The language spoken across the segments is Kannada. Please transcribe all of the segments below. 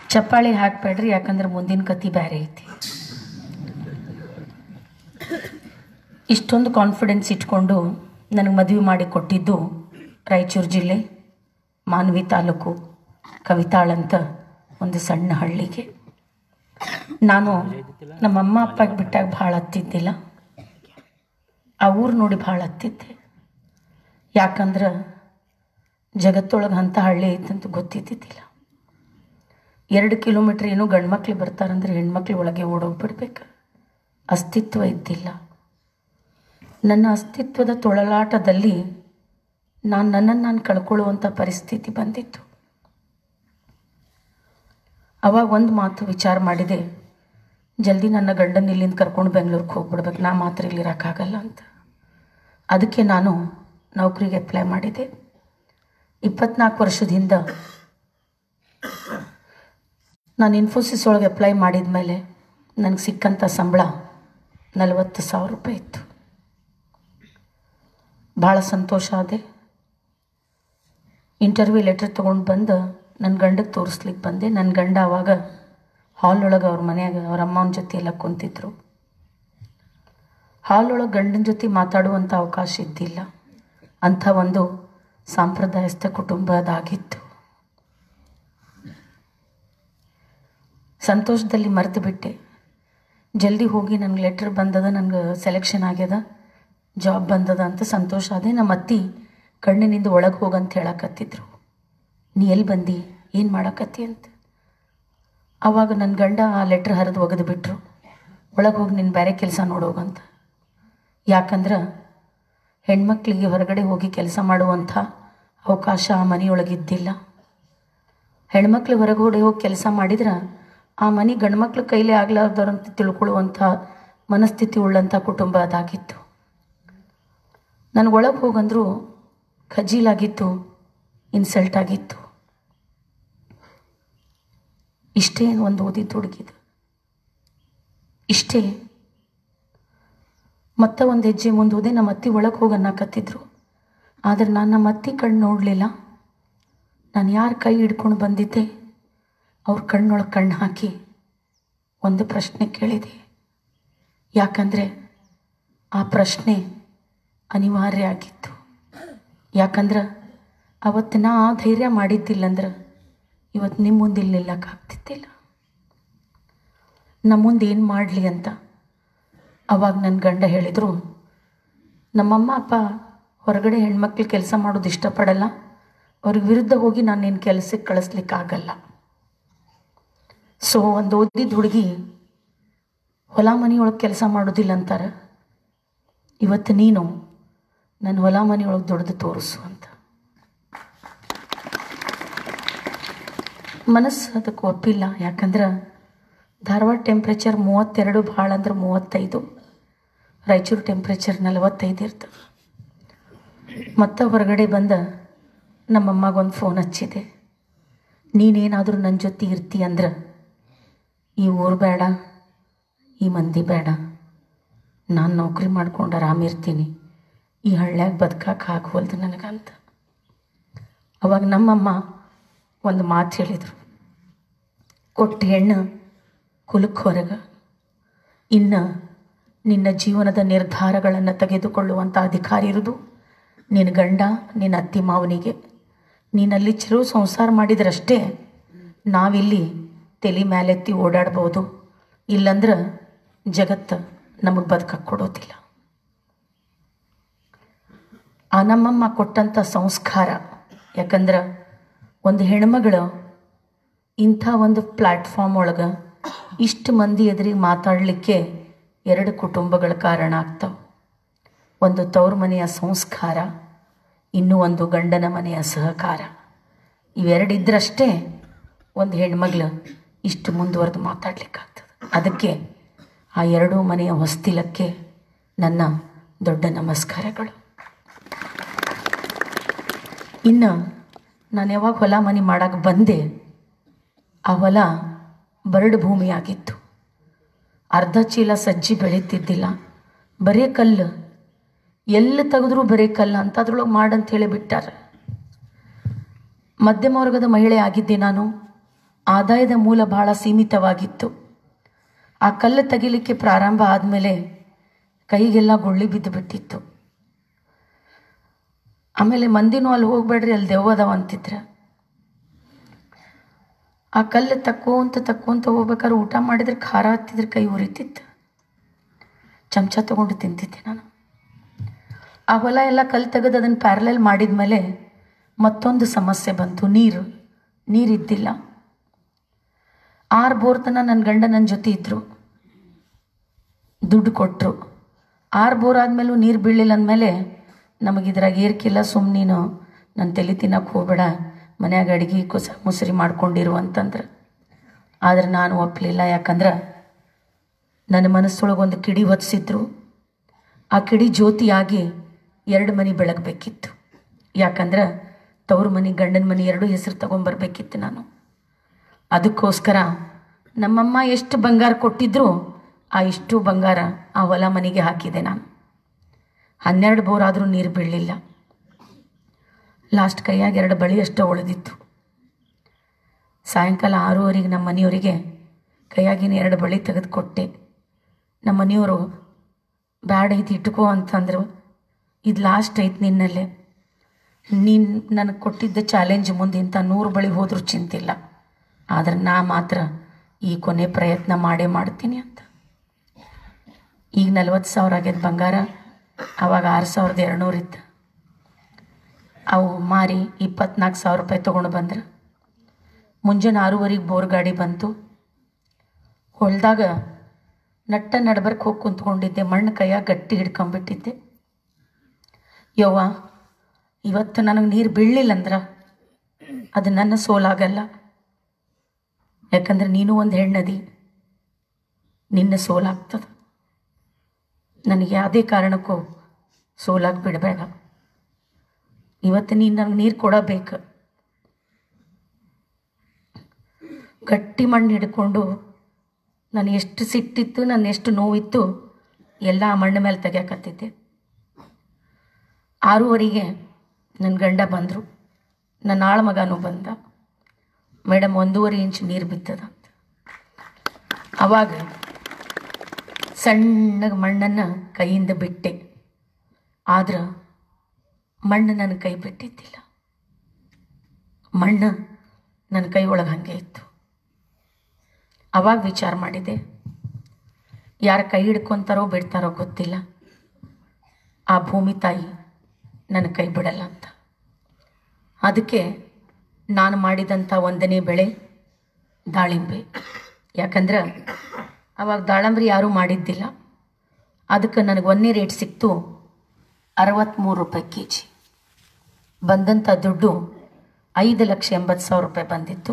ಚಪ್ಪಾಳಿ ಹಾಕ್ಬೇಡ್ರಿ ಯಾಕಂದ್ರೆ ಮುಂದಿನ ಕತಿ ಬೇರೆ ಐತಿ ಇಷ್ಟೊಂದು ಕಾನ್ಫಿಡೆನ್ಸ್ ಇಟ್ಕೊಂಡು ನನಗೆ ಮದುವೆ ಮಾಡಿ ಕೊಟ್ಟಿದ್ದು ರಾಯಚೂರು ಜಿಲ್ಲೆ ಮಾನ್ವಿ ತಾಲೂಕು ಕವಿತಾಳ್ ಅಂತ ಒಂದು ಸಣ್ಣ ಹಳ್ಳಿಗೆ ನಾನು ನಮ್ಮ ಅಮ್ಮ ಅಪ್ಪಗೆ ಬಿಟ್ಟಾಗ ಭಾಳ ಹತ್ತಿದ್ದಿಲ್ಲ ಆ ಊರು ನೋಡಿ ಭಾಳ ಹತ್ತಿದ್ದೆ ಯಾಕಂದ್ರೆ ಜಗತ್ತೊಳಗೆ ಅಂಥ ಹಳ್ಳಿ ಐತಂತ ಗೊತ್ತಿದ್ದಿದ್ದಿಲ್ಲ ಎರಡು ಕಿಲೋಮೀಟ್ರ್ ಏನೋ ಗಂಡು ಮಕ್ಳು ಬರ್ತಾರಂದ್ರೆ ಹೆಣ್ಮಕ್ಳು ಒಳಗೆ ಓಡೋಗ್ಬಿಡ್ಬೇಕು ಅಸ್ತಿತ್ವ ಇದ್ದಿಲ್ಲ ನನ್ನ ಅಸ್ತಿತ್ವದ ತೊಳಲಾಟದಲ್ಲಿ ನಾನು ನನ್ನನ್ನು ನಾನು ಕಳ್ಕೊಳ್ಳುವಂಥ ಪರಿಸ್ಥಿತಿ ಬಂದಿತ್ತು ಅವಾಗ ಒಂದು ಮಾತು ವಿಚಾರ ಮಾಡಿದೆ ಜಲ್ದಿ ನನ್ನ ಗಂಡನ ಇಲ್ಲಿಂದ ಕರ್ಕೊಂಡು ಬೆಂಗಳೂರಿಗೆ ಹೋಗ್ಬಿಡ್ಬೇಕು ನಾ ಮಾತ್ರ ಇಲ್ಲಿ ಇರೋಕ್ಕಾಗಲ್ಲ ಅಂತ ಅದಕ್ಕೆ ನಾನು ನೌಕರಿಗೆ ಅಪ್ಲೈ ಮಾಡಿದೆ ಇಪ್ಪತ್ನಾಲ್ಕು ವರ್ಷದಿಂದ ನಾನು ಇನ್ಫೋಸಿಸ್ ಒಳಗೆ ಅಪ್ಲೈ ಮಾಡಿದ ಮೇಲೆ ನನಗೆ ಸಿಕ್ಕಂಥ ಸಂಬಳ ನಲವತ್ತು ಸಾವಿರ ರೂಪಾಯಿ ಇತ್ತು ಭಾಳ ಸಂತೋಷ ಆದೆ ಇಂಟರ್ವ್ಯೂ ಲೆಟ್ರ್ ತೊಗೊಂಡು ಬಂದು ನನ್ನ ಗಂಡಗೆ ತೋರಿಸ್ಲಿಕ್ಕೆ ಬಂದೆ ನನ್ನ ಗಂಡ ಆವಾಗ ಹಾಲ್ ಒಳಗೆ ಅವ್ರ ಮನ್ಯಾಗ ಅವ್ರ ಅಮ್ಮನ ಜೊತೆ ಎಲ್ಲ ಕುಂತಿದ್ರು ಹಾಲ್ ಒಳಗೆ ಗಂಡನ ಜೊತೆ ಮಾತಾಡುವಂಥ ಅವಕಾಶ ಇದ್ದಿಲ್ಲ ಅಂಥ ಒಂದು ಸಾಂಪ್ರದಾಯಸ್ಥ ಕುಟುಂಬ ಅದಾಗಿತ್ತು ಸಂತೋಷದಲ್ಲಿ ಮರೆತು ಬಿಟ್ಟೆ ಜಲ್ದಿ ಹೋಗಿ ನನಗೆ ಲೆಟ್ರ್ ಬಂದದ ನನಗೆ ಸೆಲೆಕ್ಷನ್ ಆಗ್ಯದ ಜಾಬ್ ಬಂದದ ಅಂತ ಸಂತೋಷ ಆದೆ ನಮ್ಮ ಅತ್ತಿ ಕಣ್ಣಿನಿಂದ ಒಳಗೆ ಹೋಗಂತ ಹೇಳಕತ್ತಿದ್ರು ನೀ ಎಲ್ಲಿ ಬಂದಿ ಏನು ಮಾಡಕತ್ತಿ ಅಂತ ಆವಾಗ ನನ್ನ ಗಂಡ ಆ ಲೆಟ್ರ್ ಹರಿದು ಒಗೆದು ಬಿಟ್ರು ಒಳಗೆ ಹೋಗಿ ನಿನ್ನ ಬೇರೆ ಕೆಲಸ ನೋಡೋಗಂತ ಯಾಕಂದ್ರೆ ಹೆಣ್ಮಕ್ಳಿಗೆ ಹೊರಗಡೆ ಹೋಗಿ ಕೆಲಸ ಮಾಡುವಂಥ ಅವಕಾಶ ಆ ಮನೆಯೊಳಗಿದ್ದಿಲ್ಲ ಹೆಣ್ಮಕ್ಳು ಹೊರಗಡೆ ಹೋಗಿ ಕೆಲಸ ಮಾಡಿದ್ರೆ ಆ ಮನೆ ಗಂಡ್ಮಕ್ಳ ಕೈಲೇ ಆಗ್ಲಾರ್ದವ್ರಂತ ತಿಳ್ಕೊಳ್ಳುವಂಥ ಮನಸ್ಥಿತಿ ಉಳ್ಳಂಥ ಕುಟುಂಬ ಅದಾಗಿತ್ತು ನನಗೆ ಒಳಗೆ ಹೋಗಂದ್ರು ಖಜೀಲಾಗಿತ್ತು ಇನ್ಸಲ್ಟ್ ಆಗಿತ್ತು ಇಷ್ಟೇ ಒಂದು ಓದಿದ್ದು ಹುಡುಗಿದು ಇಷ್ಟೇ ಮತ್ತೆ ಒಂದು ಹೆಜ್ಜೆ ಮುಂದೆ ಹೋದೆ ನಮ್ಮ ಅತ್ತಿ ಒಳಗೆ ಹೋಗಿ ಅನ್ನಕತ್ತಿದ್ರು ಆದರೆ ನಾನು ನಮ್ಮ ಅತ್ತಿ ಕಣ್ಣು ನೋಡಲಿಲ್ಲ ನಾನು ಯಾರ ಕೈ ಹಿಡ್ಕೊಂಡು ಬಂದಿದ್ದೆ ಅವ್ರ ಕಣ್ಣೊಳಗೆ ಕಣ್ಣು ಹಾಕಿ ಒಂದು ಪ್ರಶ್ನೆ ಕೇಳಿದೆ ಯಾಕಂದರೆ ಆ ಪ್ರಶ್ನೆ ಅನಿವಾರ್ಯ ಆಗಿತ್ತು ಯಾಕಂದ್ರೆ ಅವತ್ತು ನಾ ಆ ಧೈರ್ಯ ಮಾಡಿದ್ದಿಲ್ಲಂದ್ರೆ ಇವತ್ತು ನಿಮ್ಮ ಮುಂದೆ ಇಲ್ಲಿ ನಿಲ್ಲಕ್ಕಾಗ್ತಿದ್ದಿಲ್ಲ ನಮ್ಮ ಮುಂದೆ ಏನು ಮಾಡಲಿ ಅಂತ ಅವಾಗ ನನ್ನ ಗಂಡ ಹೇಳಿದರು ನಮ್ಮಮ್ಮ ಅಪ್ಪ ಹೊರಗಡೆ ಹೆಣ್ಮಕ್ಳು ಕೆಲಸ ಮಾಡೋದು ಇಷ್ಟಪಡಲ್ಲ ಅವ್ರಿಗೆ ವಿರುದ್ಧ ಹೋಗಿ ನಾನು ನಿನ್ನ ಕೆಲಸಕ್ಕೆ ಕಳಿಸ್ಲಿಕ್ಕಾಗಲ್ಲ ಸೊ ಒಂದು ಓದಿದ ಹುಡುಗಿ ಹೊಲ ಮನೆಯೊಳಗೆ ಕೆಲಸ ಮಾಡೋದಿಲ್ಲ ಅಂತಾರೆ ಇವತ್ತು ನೀನು ನನ್ನ ಹೊಲ ಮನೆಯೊಳಗೆ ದುಡ್ದು ತೋರಿಸು ಅಂತ ಮನಸ್ಸು ಅದಕ್ಕೆ ಒಪ್ಪಿಲ್ಲ ಯಾಕಂದ್ರೆ ಧಾರವಾಡ ಟೆಂಪ್ರೇಚರ್ ಮೂವತ್ತೆರಡು ಭಾಳ ಅಂದ್ರೆ ಮೂವತ್ತೈದು ರಾಯಚೂರು ಟೆಂಪ್ರೇಚರ್ ನಲವತ್ತೈದು ಇರ್ತದೆ ಮತ್ತೆ ಹೊರಗಡೆ ಬಂದ ನಮ್ಮಮ್ಮಗೊಂದು ಫೋನ್ ಹಚ್ಚಿದೆ ನೀನೇನಾದರೂ ನನ್ನ ಜೊತೆ ಇರ್ತಿ ಅಂದ್ರೆ ಈ ಊರು ಬೇಡ ಈ ಮಂದಿ ಬೇಡ ನಾನು ನೌಕರಿ ಮಾಡ್ಕೊಂಡು ಆರಾಮಿರ್ತೀನಿ ಈ ಹಳ್ಳ್ಯಾಗ ಬದುಕಕ್ಕೆ ಆಗೋಲ್ದು ನನಗಂತ ಅವಾಗ ನಮ್ಮಮ್ಮ ಒಂದು ಮಾತು ಹೇಳಿದರು ಕೊಟ್ಟ ಹೆಣ್ಣು ಕುಲಕ್ಕೆ ಹೊರಗೆ ಇನ್ನು ನಿನ್ನ ಜೀವನದ ನಿರ್ಧಾರಗಳನ್ನು ತೆಗೆದುಕೊಳ್ಳುವಂಥ ಅಧಿಕಾರ ಇರೋದು ನಿನ್ನ ಗಂಡ ನಿನ್ನ ಅತ್ತಿ ಮಾವನಿಗೆ ನೀನಲ್ಲಿ ಚಿರು ಸಂಸಾರ ಮಾಡಿದ್ರಷ್ಟೇ ನಾವಿಲ್ಲಿ ತಲೆ ಮೇಲೆತ್ತಿ ಓಡಾಡ್ಬೋದು ಇಲ್ಲಂದ್ರೆ ಜಗತ್ತು ನಮಗೆ ಬದುಕಕ್ಕೆ ಕೊಡೋದಿಲ್ಲ ಆ ನಮ್ಮಮ್ಮ ಕೊಟ್ಟಂಥ ಸಂಸ್ಕಾರ ಯಾಕಂದ್ರೆ ಒಂದು ಹೆಣ್ಮಗಳು ಇಂಥ ಒಂದು ಪ್ಲ್ಯಾಟ್ಫಾರ್ಮ್ ಒಳಗೆ ಇಷ್ಟು ಮಂದಿ ಎದುರಿಗೆ ಮಾತಾಡಲಿಕ್ಕೆ ಎರಡು ಕುಟುಂಬಗಳ ಕಾರಣ ಆಗ್ತಾವೆ ಒಂದು ತವ್ರ ಮನೆಯ ಸಂಸ್ಕಾರ ಇನ್ನೂ ಒಂದು ಗಂಡನ ಮನೆಯ ಸಹಕಾರ ಇವೆರಡಿದ್ರಷ್ಟೇ ಒಂದು ಹೆಣ್ಮಗಳು ಇಷ್ಟು ಮುಂದುವರೆದು ಮಾತಾಡ್ಲಿಕ್ಕಾಗ್ತದೆ ಅದಕ್ಕೆ ಆ ಎರಡೂ ಮನೆಯ ಹೊಸ್ತಿಲಕ್ಕೆ ನನ್ನ ದೊಡ್ಡ ನಮಸ್ಕಾರಗಳು ಇನ್ನು ನಾನು ಯಾವಾಗ ಹೊಲ ಮನೆ ಮಾಡಕ್ಕೆ ಬಂದೆ ಆ ಹೊಲ ಬರಡು ಭೂಮಿಯಾಗಿತ್ತು ಅರ್ಧ ಚೀಲ ಸಜ್ಜಿ ಬೆಳೀತಿದ್ದಿಲ್ಲ ಬರೇ ಕಲ್ಲು ಎಲ್ಲಿ ತೆಗೆದ್ರೂ ಬರೇ ಕಲ್ಲು ಅಂತ ಅದ್ರೊಳಗೆ ಮಾಡಂತ ಹೇಳಿ ಬಿಟ್ಟಾರ ಮಧ್ಯಮ ವರ್ಗದ ಮಹಿಳೆ ಆಗಿದ್ದೆ ನಾನು ಆದಾಯದ ಮೂಲ ಬಹಳ ಸೀಮಿತವಾಗಿತ್ತು ಆ ಕಲ್ಲು ತೆಗಿಲಿಕ್ಕೆ ಪ್ರಾರಂಭ ಆದಮೇಲೆ ಕೈಗೆಲ್ಲ ಗುಳ್ಳಿ ಬಿದ್ದು ಬಿಟ್ಟಿತ್ತು ಆಮೇಲೆ ಮಂದಿನೂ ಅಲ್ಲಿ ಹೋಗ್ಬೇಡ್ರಿ ಅಲ್ಲಿ ದೆವ್ವದವ ಅಂತಿದ್ರ ಆ ಕಲ್ಲು ತಕ್ಕೋಂತ ತಕ್ಕೋಂತ ಹೋಗ್ಬೇಕಾದ್ರೆ ಊಟ ಮಾಡಿದ್ರೆ ಖಾರ ಹತ್ತಿದ್ರೆ ಕೈ ಉರಿತಿತ್ತು ಚಮಚ ತಗೊಂಡು ತಿಂತಿದ್ದೆ ನಾನು ಆ ಹೊಲ ಎಲ್ಲ ಕಲ್ಲು ತೆಗೆದು ಅದನ್ನು ಪ್ಯಾರಲಲ್ ಮಾಡಿದ್ಮೇಲೆ ಮತ್ತೊಂದು ಸಮಸ್ಯೆ ಬಂತು ನೀರು ನೀರಿದ್ದಿಲ್ಲ ಆರು ಬೋರ್ ತನ ನನ್ನ ಗಂಡ ನನ್ನ ಜೊತೆ ಇದ್ದರು ದುಡ್ಡು ಕೊಟ್ಟರು ಆರು ಬೋರ್ ಆದಮೇಲೂ ನೀರು ಬೀಳಲಿಲ್ಲ ಅಂದಮೇಲೆ ನಮಗೆ ಇದ್ರಾಗ ಏರ್ಕಿಲ್ಲ ಸುಮ್ಮನೆ ನೀನು ನನ್ನ ತಲೆ ತಿನ್ನಕ್ಕೆ ಹೋಗ್ಬೇಡ ಮನ್ಯಾಗ ಅಡುಗೆ ಕುಸ ಮುಸುರಿ ಮಾಡ್ಕೊಂಡಿರು ಅಂತಂದ್ರೆ ಆದ್ರೆ ನಾನು ಒಪ್ಪಲಿಲ್ಲ ಯಾಕಂದ್ರೆ ನನ್ನ ಮನಸ್ಸೊಳಗೆ ಒಂದು ಕಿಡಿ ಹೊತ್ತಿಸಿದ್ರು ಆ ಕಿಡಿ ಜ್ಯೋತಿಯಾಗಿ ಎರಡು ಮನೆ ಬೆಳಗಬೇಕಿತ್ತು ಯಾಕಂದ್ರೆ ತವ್ರ ಮನೆ ಗಂಡನ ಮನೆ ಎರಡೂ ಹೆಸರು ತಗೊಂಬರ್ಬೇಕಿತ್ತು ನಾನು ಅದಕ್ಕೋಸ್ಕರ ನಮ್ಮಮ್ಮ ಎಷ್ಟು ಬಂಗಾರ ಕೊಟ್ಟಿದ್ರು ಆ ಇಷ್ಟು ಬಂಗಾರ ಆ ಹೊಲ ಮನೆಗೆ ಹಾಕಿದೆ ನಾನು ಹನ್ನೆರಡು ಬೋರ್ ಆದರೂ ನೀರು ಬೀಳಲಿಲ್ಲ ಲಾಸ್ಟ್ ಕೈಯಾಗ ಎರಡು ಬಳಿ ಅಷ್ಟೇ ಉಳಿದಿತ್ತು ಸಾಯಂಕಾಲ ಆರೂವರೆಗೆ ನಮ್ಮ ಮನೆಯವರಿಗೆ ಕೈಯಾಗಿನ ಎರಡು ಬಳಿ ತೆಗೆದು ಕೊಟ್ಟೆ ನಮ್ಮ ಮನೆಯವರು ಬ್ಯಾಡ ಇದು ಇಟ್ಕೋ ಅಂತಂದರು ಇದು ಲಾಸ್ಟ್ ಐತೆ ನಿನ್ನಲ್ಲೇ ನೀನು ನನಗೆ ಕೊಟ್ಟಿದ್ದ ಚಾಲೆಂಜ್ ಮುಂದೆ ಇಂಥ ನೂರು ಬಳಿ ಹೋದರೂ ಚಿಂತಿಲ್ಲ ಆದರೆ ನಾ ಮಾತ್ರ ಈ ಕೊನೆ ಪ್ರಯತ್ನ ಮಾಡೇ ಮಾಡ್ತೀನಿ ಅಂತ ಈಗ ನಲ್ವತ್ತು ಸಾವಿರ ಆಗ್ಯದ ಬಂಗಾರ ಆವಾಗ ಆರು ಸಾವಿರದ ಎರಡುನೂರು ಇತ್ತು ಅವು ಮಾರಿ ಇಪ್ಪತ್ನಾಲ್ಕು ಸಾವಿರ ರೂಪಾಯಿ ತೊಗೊಂಡು ಬಂದ್ರೆ ಮುಂಜಾನೆ ಆರೂವರೆಗೆ ಬೋರ್ ಗಾಡಿ ಬಂತು ಹೊಳ್ದಾಗ ನಟ್ಟ ನಡ್ಬರ್ಕ್ ಹೋಗಿ ಕುಂತ್ಕೊಂಡಿದ್ದೆ ಮಣ್ಣು ಕೈಯಾಗ ಗಟ್ಟಿ ಹಿಡ್ಕೊಂಬಿಟ್ಟಿದ್ದೆ ಯವ್ವ ಇವತ್ತು ನನಗೆ ನೀರು ಬೀಳಲಿಲ್ಲ ಅಂದ್ರೆ ಅದು ನನ್ನ ಸೋಲಾಗಲ್ಲ ಯಾಕಂದ್ರೆ ನೀನು ಒಂದು ಹೆಣ್ಣದಿ ನಿನ್ನ ಸೋಲಾಗ್ತದೆ ನನಗೆ ಯಾವುದೇ ಕಾರಣಕ್ಕೂ ಸೋಲಾಗಿ ಬಿಡಬೇಡ ಇವತ್ತು ನೀನು ನನಗೆ ನೀರು ಕೊಡಬೇಕು ಗಟ್ಟಿ ಮಣ್ಣು ಹಿಡ್ಕೊಂಡು ನಾನು ಎಷ್ಟು ಸಿಟ್ಟಿತ್ತು ನನ್ನ ಎಷ್ಟು ನೋವಿತ್ತು ಎಲ್ಲ ಆ ಮಣ್ಣು ಮೇಲೆ ತೆಗಿಯಕತ್ತಿದ್ದೆ ಆರೂವರೆಗೆ ನನ್ನ ಗಂಡ ಬಂದರು ನನ್ನ ಆಳ ಮಗನೂ ಬಂದ ಮೇಡಮ್ ಒಂದೂವರೆ ಇಂಚ್ ನೀರು ಬಿತ್ತದ ಅಂತ ಅವಾಗ ಸಣ್ಣಗೆ ಮಣ್ಣನ್ನು ಕೈಯಿಂದ ಬಿಟ್ಟೆ ಆದ್ರೆ ಮಣ್ಣು ನನ್ನ ಕೈ ಬಿಟ್ಟಿದ್ದಿಲ್ಲ ಮಣ್ಣು ನನ್ನ ಕೈ ಒಳಗೆ ಹಾಗೆ ಇತ್ತು ಅವಾಗ ವಿಚಾರ ಮಾಡಿದೆ ಯಾರ ಕೈ ಹಿಡ್ಕೊತಾರೋ ಬಿಡ್ತಾರೋ ಗೊತ್ತಿಲ್ಲ ಆ ಭೂಮಿ ತಾಯಿ ನನ್ನ ಕೈ ಬಿಡಲ್ಲ ಅಂತ ಅದಕ್ಕೆ ನಾನು ಮಾಡಿದಂಥ ಒಂದನೇ ಬೆಳೆ ದಾಳಿಂಬೆ ಯಾಕಂದ್ರೆ ಅವಾಗ ದಾಳಂಬ್ರಿ ಯಾರೂ ಮಾಡಿದ್ದಿಲ್ಲ ಅದಕ್ಕೆ ನನಗೆ ಒಂದನೇ ರೇಟ್ ಸಿಕ್ತು ಅರವತ್ತ್ಮೂರು ರೂಪಾಯಿ ಕೆ ಜಿ ಬಂದಂಥ ದುಡ್ಡು ಐದು ಲಕ್ಷ ಎಂಬತ್ತು ಸಾವಿರ ರೂಪಾಯಿ ಬಂದಿತ್ತು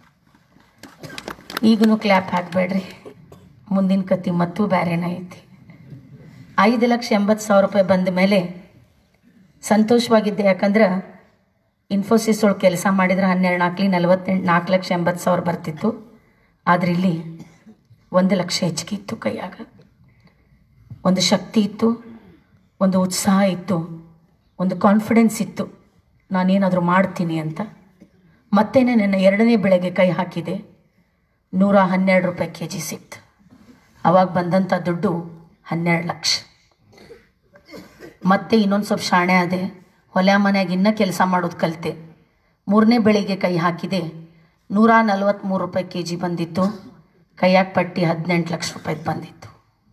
ಈಗಲೂ ಕ್ಲ್ಯಾಪ್ ಹಾಕಬೇಡ್ರಿ ಮುಂದಿನ ಕತ್ತಿ ಮತ್ತೂ ಬೇರೆನೇ ಐತಿ ಐದು ಲಕ್ಷ ಎಂಬತ್ತು ಸಾವಿರ ರೂಪಾಯಿ ಬಂದ ಮೇಲೆ ಸಂತೋಷವಾಗಿದ್ದೆ ಯಾಕಂದ್ರೆ ಇನ್ಫೋಸಿಸ್ ಒಳಗೆ ಕೆಲಸ ಮಾಡಿದ್ರೆ ಹನ್ನೆರಡು ನಾಲ್ಕಲಿ ನಲವತ್ತೆಂಟು ನಾಲ್ಕು ಲಕ್ಷ ಎಂಬತ್ತು ಸಾವಿರ ಬರ್ತಿತ್ತು ಆದರೆ ಇಲ್ಲಿ ಒಂದು ಲಕ್ಷ ಹೆಚ್ಚಿಗೆ ಇತ್ತು ಕೈಯಾಗ ಒಂದು ಶಕ್ತಿ ಇತ್ತು ಒಂದು ಉತ್ಸಾಹ ಇತ್ತು ಒಂದು ಕಾನ್ಫಿಡೆನ್ಸ್ ಇತ್ತು ನಾನೇನಾದರೂ ಮಾಡ್ತೀನಿ ಅಂತ ಮತ್ತೇನೆ ನನ್ನ ಎರಡನೇ ಬೆಳೆಗೆ ಕೈ ಹಾಕಿದೆ ನೂರ ಹನ್ನೆರಡು ರೂಪಾಯಿ ಕೆ ಜಿ ಸಿಕ್ತು ಅವಾಗ ಬಂದಂಥ ದುಡ್ಡು ಹನ್ನೆರಡು ಲಕ್ಷ ಮತ್ತೆ ಇನ್ನೊಂದು ಸ್ವಲ್ಪ ಶಾಣೆ ಆದೆ ಹೊಲ ಮನ್ಯಾಗ ಇನ್ನೂ ಕೆಲಸ ಮಾಡೋದು ಕಲಿತೆ ಮೂರನೇ ಬೆಳೆಗೆ ಕೈ ಹಾಕಿದೆ ನೂರ ನಲ್ವತ್ತ್ಮೂರು ರೂಪಾಯಿ ಕೆ ಜಿ ಬಂದಿತ್ತು ಕೈಯಾಗ ಪಟ್ಟಿ ಹದಿನೆಂಟು ಲಕ್ಷ ರೂಪಾಯಿ ಬಂದಿತ್ತು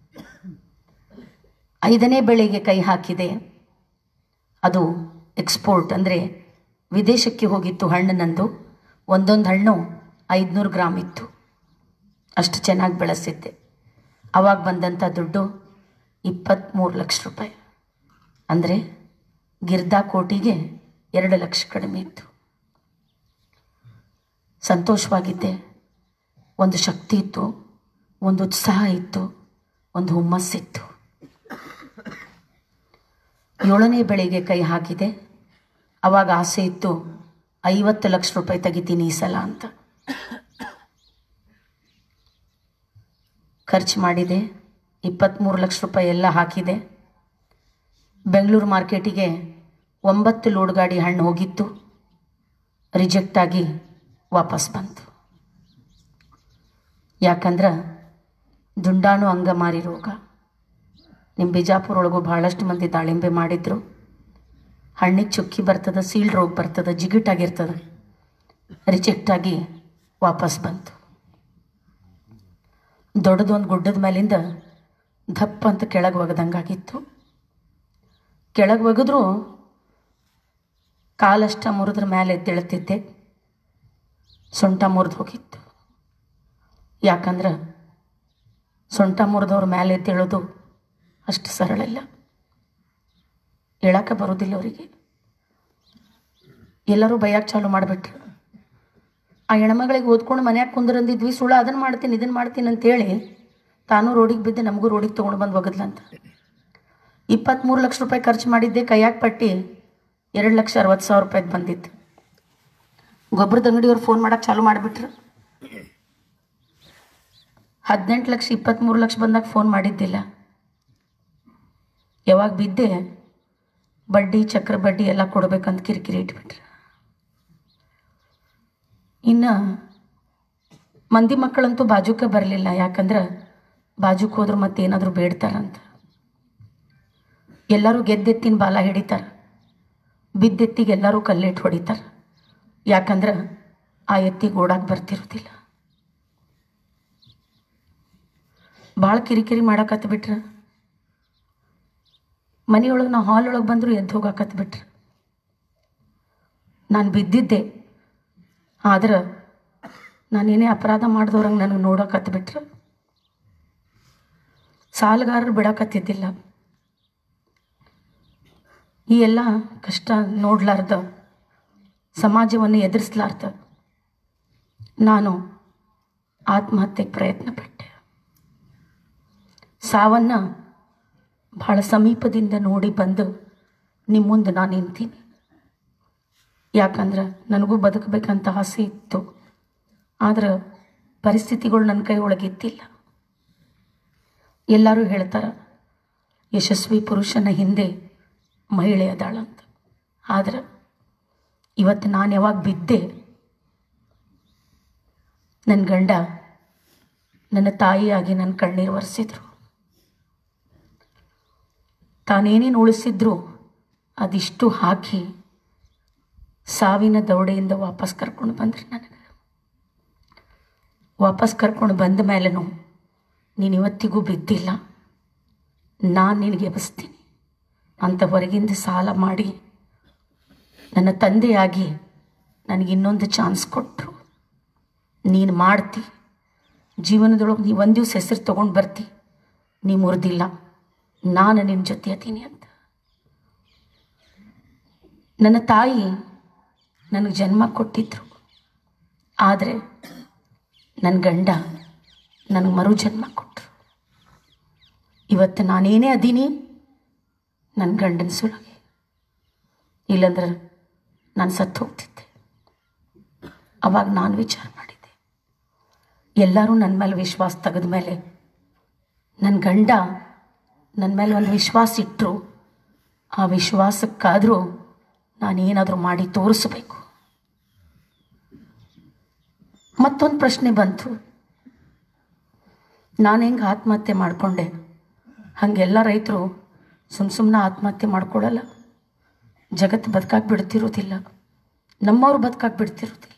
ಐದನೇ ಬೆಳೆಗೆ ಕೈ ಹಾಕಿದೆ ಅದು ಎಕ್ಸ್ಪೋರ್ಟ್ ಅಂದರೆ ವಿದೇಶಕ್ಕೆ ಹೋಗಿತ್ತು ಹಣ್ಣು ನಂದು ಒಂದೊಂದು ಹಣ್ಣು ಐದುನೂರು ಗ್ರಾಮ್ ಇತ್ತು ಅಷ್ಟು ಚೆನ್ನಾಗಿ ಬೆಳೆಸಿದ್ದೆ ಅವಾಗ ಬಂದಂಥ ದುಡ್ಡು ಇಪ್ಪತ್ತ್ಮೂರು ಲಕ್ಷ ರೂಪಾಯಿ ಅಂದರೆ ಗಿರ್ದಾ ಕೋಟಿಗೆ ಎರಡು ಲಕ್ಷ ಕಡಿಮೆ ಇತ್ತು ಸಂತೋಷವಾಗಿದ್ದೆ ಒಂದು ಶಕ್ತಿ ಇತ್ತು ಒಂದು ಉತ್ಸಾಹ ಇತ್ತು ಒಂದು ಹುಮ್ಮಸ್ಸಿತ್ತು ಏಳನೇ ಬೆಳೆಗೆ ಕೈ ಹಾಕಿದೆ ಅವಾಗ ಆಸೆ ಇತ್ತು ಐವತ್ತು ಲಕ್ಷ ರೂಪಾಯಿ ತೆಗಿತೀನಿ ಈ ಸಲ ಅಂತ ಖರ್ಚು ಮಾಡಿದೆ ಇಪ್ಪತ್ತ್ಮೂರು ಲಕ್ಷ ರೂಪಾಯಿ ಎಲ್ಲ ಹಾಕಿದೆ ಬೆಂಗಳೂರು ಮಾರ್ಕೆಟಿಗೆ ಒಂಬತ್ತು ಲೋಡ್ ಗಾಡಿ ಹಣ್ಣು ಹೋಗಿತ್ತು ರಿಜೆಕ್ಟ್ ಆಗಿ ವಾಪಸ್ ಬಂತು ಯಾಕಂದ್ರೆ ದುಂಡಾಣು ಅಂಗಮಾರಿ ರೋಗ ನಿಮ್ಮ ಬಿಜಾಪುರ ಒಳಗೂ ಭಾಳಷ್ಟು ಮಂದಿ ದಾಳಿಂಬೆ ಮಾಡಿದ್ರು ಹಣ್ಣಿಗೆ ಚುಕ್ಕಿ ಬರ್ತದ ಸೀಳ್ ರೋಗ ಬರ್ತದ ಜಿಗಿಟಾಗಿರ್ತದ ರಿಜೆಕ್ಟ್ ಆಗಿ ವಾಪಸ್ ಬಂತು ದೊಡ್ಡದೊಂದು ಗುಡ್ಡದ ಮೇಲಿಂದ ದಪ್ಪ ಅಂತ ಕೆಳಗೆ ಒಗದಂಗಾಗಿತ್ತು ಕೆಳಗೆ ಒಗೆದ್ರೂ ಕಾಲಷ್ಟ ಮುರಿದ್ರ ಮೇಲೆ ಎದ್ದೇಳ್ತಿದ್ದೆ ಸೊಂಟ ಮುರಿದು ಹೋಗಿತ್ತು ಯಾಕಂದ್ರೆ ಸೊಂಟ ಮುರಿದವ್ರ ಮೇಲೆ ಎದ್ದೇಳೋದು ಅಷ್ಟು ಸರಳ ಇಲ್ಲ ಹೇಳಕ್ಕೆ ಬರೋದಿಲ್ಲ ಅವರಿಗೆ ಎಲ್ಲರೂ ಬೈಯಕ್ಕೆ ಚಾಲು ಮಾಡಿಬಿಟ್ರು ಆ ಹೆಣ್ಮಗಳಿಗೆ ಓದ್ಕೊಂಡು ಮನ್ಯಾಗ ಕುಂದ್ರಂದಿದ್ವಿ ಸುಳ್ಳು ಅದನ್ನು ಮಾಡ್ತೀನಿ ಇದನ್ನು ಮಾಡ್ತೀನಿ ಅಂತೇಳಿ ತಾನು ರೋಡಿಗೆ ಬಿದ್ದು ನಮಗೂ ರೋಡಿಗೆ ತೊಗೊಂಡು ಬಂದು ಒಗದ್ಲಂತ ಇಪ್ಪತ್ತ್ಮೂರು ಲಕ್ಷ ರೂಪಾಯಿ ಖರ್ಚು ಮಾಡಿದ್ದೆ ಕೈಯಾಗ ಪಟ್ಟಿ ಎರಡು ಲಕ್ಷ ಅರವತ್ತು ಸಾವಿರ ರೂಪಾಯಿಗೆ ಬಂದಿತ್ತು ಗೊಬ್ಬರದ ಅಂಗಡಿಯವ್ರು ಫೋನ್ ಮಾಡಕ್ಕೆ ಚಾಲು ಮಾಡಿಬಿಟ್ರು ಹದಿನೆಂಟು ಲಕ್ಷ ಇಪ್ಪತ್ತ್ಮೂರು ಲಕ್ಷ ಬಂದಾಗ ಫೋನ್ ಮಾಡಿದ್ದಿಲ್ಲ ಯಾವಾಗ ಬಿದ್ದೆ ಬಡ್ಡಿ ಚಕ್ರ ಬಡ್ಡಿ ಎಲ್ಲ ಕೊಡ್ಬೇಕಂತ ಕಿರಿಕಿರಿ ಇಟ್ಬಿಟ್ರು ಇನ್ನು ಮಂದಿ ಮಕ್ಕಳಂತೂ ಬಾಜುಕ್ಕೆ ಬರಲಿಲ್ಲ ಯಾಕಂದ್ರೆ ಬಾಜುಕ್ಕೆ ಹೋದ್ರೆ ಮತ್ತೇನಾದರೂ ಬೇಡ್ತಾರಂತ ಎಲ್ಲರೂ ಗೆದ್ದೆತ್ತಿನ ಬಾಲ ಹಿಡಿತಾರೆ ಬಿದ್ದೆತ್ತಿಗೆ ಎಲ್ಲರೂ ಕಲ್ಲಿಟ್ಟು ಹೊಡಿತಾರೆ ಯಾಕಂದ್ರೆ ಆ ಎತ್ತಿಗೆ ಓಡಾಕ್ ಬರ್ತಿರೋದಿಲ್ಲ ಭಾಳ ಕಿರಿಕಿರಿ ಮಾಡಾಕತ್ ಬಿಟ್ರ ಮನೆಯೊಳಗೆ ನಾವು ಹಾಲ್ ಒಳಗೆ ಬಂದರೂ ಎದ್ದು ಹೋಗಾಕತ್ ಬಿಟ್ರ ನಾನು ಬಿದ್ದಿದ್ದೆ ಆದ್ರೆ ನಾನೇನೇ ಅಪರಾಧ ಮಾಡಿದವ್ರಂಗೆ ನನಗೆ ನೋಡೋಕತ್ ಬಿಟ್ರ ಸಾಲಗಾರರು ಬಿಡಾಕತ್ತಿದ್ದಿಲ್ಲ ಈ ಎಲ್ಲ ಕಷ್ಟ ನೋಡ್ಲಾರ್ದ ಸಮಾಜವನ್ನು ಎದುರಿಸ್ಲಾರ್ದ ನಾನು ಆತ್ಮಹತ್ಯೆಗೆ ಪ್ರಯತ್ನ ಪಟ್ಟೆ ಸಾವನ್ನು ಬಹಳ ಸಮೀಪದಿಂದ ನೋಡಿ ಬಂದು ನಿಮ್ಮ ಮುಂದೆ ನಾನು ನಿಂತೀನಿ ಯಾಕಂದ್ರೆ ನನಗೂ ಬದುಕಬೇಕಂತ ಆಸೆ ಇತ್ತು ಆದ್ರೆ ಪರಿಸ್ಥಿತಿಗಳು ನನ್ನ ಕೈ ಒಳಗಿದ್ದಿಲ್ಲ ಎಲ್ಲರೂ ಹೇಳ್ತಾರೆ ಯಶಸ್ವಿ ಪುರುಷನ ಹಿಂದೆ ಮಹಿಳೆ ಅದಾಳಂತ ಆದ್ರೆ ಇವತ್ತು ನಾನು ಯಾವಾಗ ಬಿದ್ದೆ ನನ್ನ ಗಂಡ ನನ್ನ ತಾಯಿಯಾಗಿ ನನ್ನ ಕಣ್ಣೀರು ಒರೆಸಿದ್ರು ತಾನೇನೇನು ಉಳಿಸಿದ್ರು ಅದಿಷ್ಟು ಹಾಕಿ ಸಾವಿನ ದೌಡೆಯಿಂದ ವಾಪಸ್ ಕರ್ಕೊಂಡು ಬಂದ್ರಿ ನನಗೆ ವಾಪಸ್ ಕರ್ಕೊಂಡು ಬಂದ ಮೇಲೂ ನೀನು ಇವತ್ತಿಗೂ ಬಿದ್ದಿಲ್ಲ ನಾನು ನಿನಗೆ ಎಬ್ಬಿಸ್ತೀನಿ ಅಂತ ಹೊರಗಿಂದ ಸಾಲ ಮಾಡಿ ನನ್ನ ತಂದೆಯಾಗಿ ನನಗೆ ಇನ್ನೊಂದು ಚಾನ್ಸ್ ಕೊಟ್ಟರು ನೀನು ಮಾಡ್ತಿ ಜೀವನದೊಳಗೆ ನೀವು ಒಂದು ದಿವಸ ಹೆಸರು ತೊಗೊಂಡು ಬರ್ತಿ ನೀ ಮುರಿದಿಲ್ಲ ನಾನು ನಿನ್ನ ಜೊತೆ ಅತೀನಿ ಅಂತ ನನ್ನ ತಾಯಿ ನನಗೆ ಜನ್ಮ ಕೊಟ್ಟಿದ್ರು ಆದರೆ ನನ್ನ ಗಂಡ ನನಗೆ ಮರು ಜನ್ಮ ಕೊಟ್ಟರು ಇವತ್ತು ನಾನೇನೇ ಅದೀನಿ ನನ್ನ ಗಂಡನ ಸುಳಗೆ ಇಲ್ಲಂದ್ರೆ ನಾನು ಸತ್ತು ಹೋಗ್ತಿದ್ದೆ ಅವಾಗ ನಾನು ವಿಚಾರ ಮಾಡಿದ್ದೆ ಎಲ್ಲರೂ ನನ್ನ ಮೇಲೆ ವಿಶ್ವಾಸ ತೆಗೆದ ಮೇಲೆ ನನ್ನ ಗಂಡ ನನ್ನ ಮೇಲೆ ಒಂದು ವಿಶ್ವಾಸ ಇಟ್ಟರು ಆ ವಿಶ್ವಾಸಕ್ಕಾದರೂ ನಾನೇನಾದರೂ ಮಾಡಿ ತೋರಿಸಬೇಕು ಮತ್ತೊಂದು ಪ್ರಶ್ನೆ ಬಂತು ನಾನು ಹೆಂಗೆ ಆತ್ಮಹತ್ಯೆ ಮಾಡಿಕೊಂಡೆ ಹಾಗೆಲ್ಲ ರೈತರು ಸುಮ್ಮ ಸುಮ್ಮನೆ ಆತ್ಮಹತ್ಯೆ ಮಾಡ್ಕೊಳ್ಳಲ್ಲ ಜಗತ್ತು ಬದುಕಾಗಿ ಬಿಡ್ತಿರೋದಿಲ್ಲ ನಮ್ಮವ್ರು ಬದುಕಾಗಿ ಬಿಡ್ತಿರೋದಿಲ್ಲ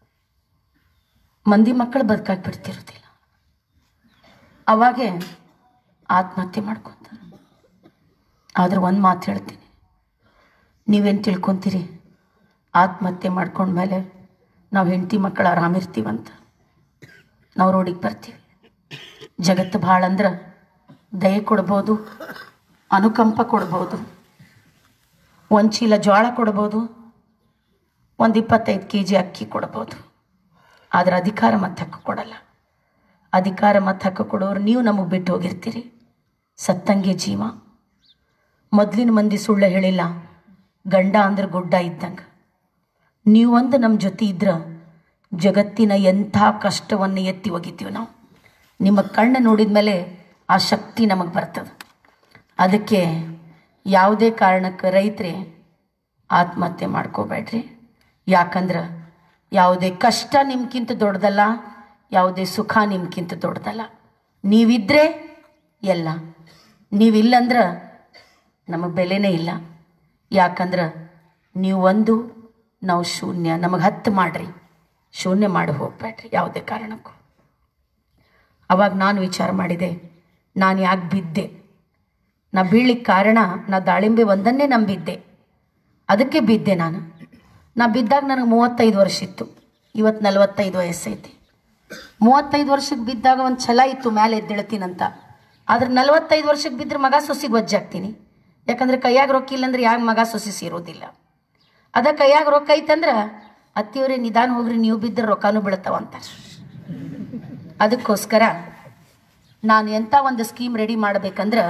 ಮಂದಿ ಮಕ್ಕಳು ಬದುಕಾಗಿ ಬಿಡ್ತಿರೋದಿಲ್ಲ ಅವಾಗೆ ಆತ್ಮಹತ್ಯೆ ಮಾಡ್ಕೊತಾರೆ ಆದ್ರೆ ಒಂದು ಮಾತು ಹೇಳ್ತೀನಿ ನೀವೇನು ತಿಳ್ಕೊತೀರಿ ಆತ್ಮಹತ್ಯೆ ಮಾಡ್ಕೊಂಡ್ಮೇಲೆ ನಾವು ಹೆಂಡತಿ ಮಕ್ಕಳು ಆರಾಮಿರ್ತೀವಂತ ನಾವು ರೋಡಿಗೆ ಬರ್ತೀವಿ ಜಗತ್ತು ಭಾಳ ಅಂದ್ರೆ ದಯೆ ಕೊಡ್ಬೋದು ಅನುಕಂಪ ಕೊಡ್ಬೋದು ಒಂದು ಚೀಲ ಜೋಳ ಕೊಡ್ಬೋದು ಒಂದು ಇಪ್ಪತ್ತೈದು ಕೆ ಜಿ ಅಕ್ಕಿ ಕೊಡ್ಬೋದು ಆದರೆ ಅಧಿಕಾರ ಮತ್ತು ಹಕ್ಕು ಕೊಡಲ್ಲ ಅಧಿಕಾರ ಮತ್ತು ಹಕ್ಕು ಕೊಡೋರು ನೀವು ನಮಗೆ ಬಿಟ್ಟು ಹೋಗಿರ್ತೀರಿ ಸತ್ತಂಗೆ ಜೀವ ಮೊದಲಿನ ಮಂದಿ ಸುಳ್ಳು ಹೇಳಿಲ್ಲ ಗಂಡ ಅಂದ್ರೆ ಗುಡ್ಡ ಇದ್ದಂಗೆ ನೀವೊಂದು ನಮ್ಮ ಜೊತೆ ಇದ್ರೆ ಜಗತ್ತಿನ ಎಂಥ ಕಷ್ಟವನ್ನು ಎತ್ತಿ ಒಗಿತೀವಿ ನಾವು ನಿಮ್ಮ ಕಣ್ಣು ನೋಡಿದ ಮೇಲೆ ಆ ಶಕ್ತಿ ನಮಗೆ ಬರ್ತದೆ ಅದಕ್ಕೆ ಯಾವುದೇ ಕಾರಣಕ್ಕೆ ರೈತರೇ ಆತ್ಮಹತ್ಯೆ ಮಾಡ್ಕೋಬೇಡ್ರಿ ಯಾಕಂದ್ರೆ ಯಾವುದೇ ಕಷ್ಟ ನಿಮ್ಗಿಂತ ದೊಡ್ಡದಲ್ಲ ಯಾವುದೇ ಸುಖ ನಿಮ್ಗಿಂತ ದೊಡ್ಡದಲ್ಲ ನೀವಿದ್ರೆ ಎಲ್ಲ ನೀವಿಲ್ಲಂದ್ರೆ ನಮಗೆ ಬೆಲೆನೇ ಇಲ್ಲ ಯಾಕಂದ್ರೆ ನೀವು ಒಂದು ನಾವು ಶೂನ್ಯ ನಮಗೆ ಹತ್ತು ಮಾಡ್ರಿ ಶೂನ್ಯ ಮಾಡಿ ಹೋಗ್ಬೇಡ್ರಿ ಯಾವುದೇ ಕಾರಣಕ್ಕೂ ಅವಾಗ ನಾನು ವಿಚಾರ ಮಾಡಿದೆ ನಾನು ಯಾಕೆ ಬಿದ್ದೆ ನಾ ಬೀಳ್ಲಿಕ್ಕೆ ಕಾರಣ ನಾ ದಾಳಿಂಬೆ ಒಂದನ್ನೇ ನಂಬಿದ್ದೆ ಅದಕ್ಕೆ ಬಿದ್ದೆ ನಾನು ನಾ ಬಿದ್ದಾಗ ನನಗೆ ಮೂವತ್ತೈದು ವರ್ಷ ಇತ್ತು ಇವತ್ತು ನಲವತ್ತೈದು ವಯಸ್ಸೈತಿ ಮೂವತ್ತೈದು ವರ್ಷಕ್ಕೆ ಬಿದ್ದಾಗ ಒಂದು ಛಲ ಇತ್ತು ಮೇಲೆ ಎದ್ದೇಳ್ತೀನಂತ ಆದ್ರೆ ನಲವತ್ತೈದು ವರ್ಷಕ್ಕೆ ಬಿದ್ದರೆ ಮಗ ಸೊಸಿಗೆ ವಜ್ಜಾಗ್ತೀನಿ ಯಾಕಂದ್ರೆ ಕೈಯಾಗ ರೊಕ್ಕ ಇಲ್ಲಂದ್ರೆ ಯಾಕೆ ಮಗ ಸೊಸಿ ಸೇರೋದಿಲ್ಲ ಅದ ಕೈಯಾಗ ರೊಕ್ಕ ಐತಂದ್ರೆ ಅತ್ತಿಯವರೇ ನಿಧಾನ ಹೋಗ್ರಿ ನೀವು ಬಿದ್ದರೆ ರೊಕ್ಕನೂ ಬೀಳ್ತಾವಂತ ಅದಕ್ಕೋಸ್ಕರ ನಾನು ಎಂಥ ಒಂದು ಸ್ಕೀಮ್ ರೆಡಿ ಮಾಡಬೇಕಂದ್ರೆ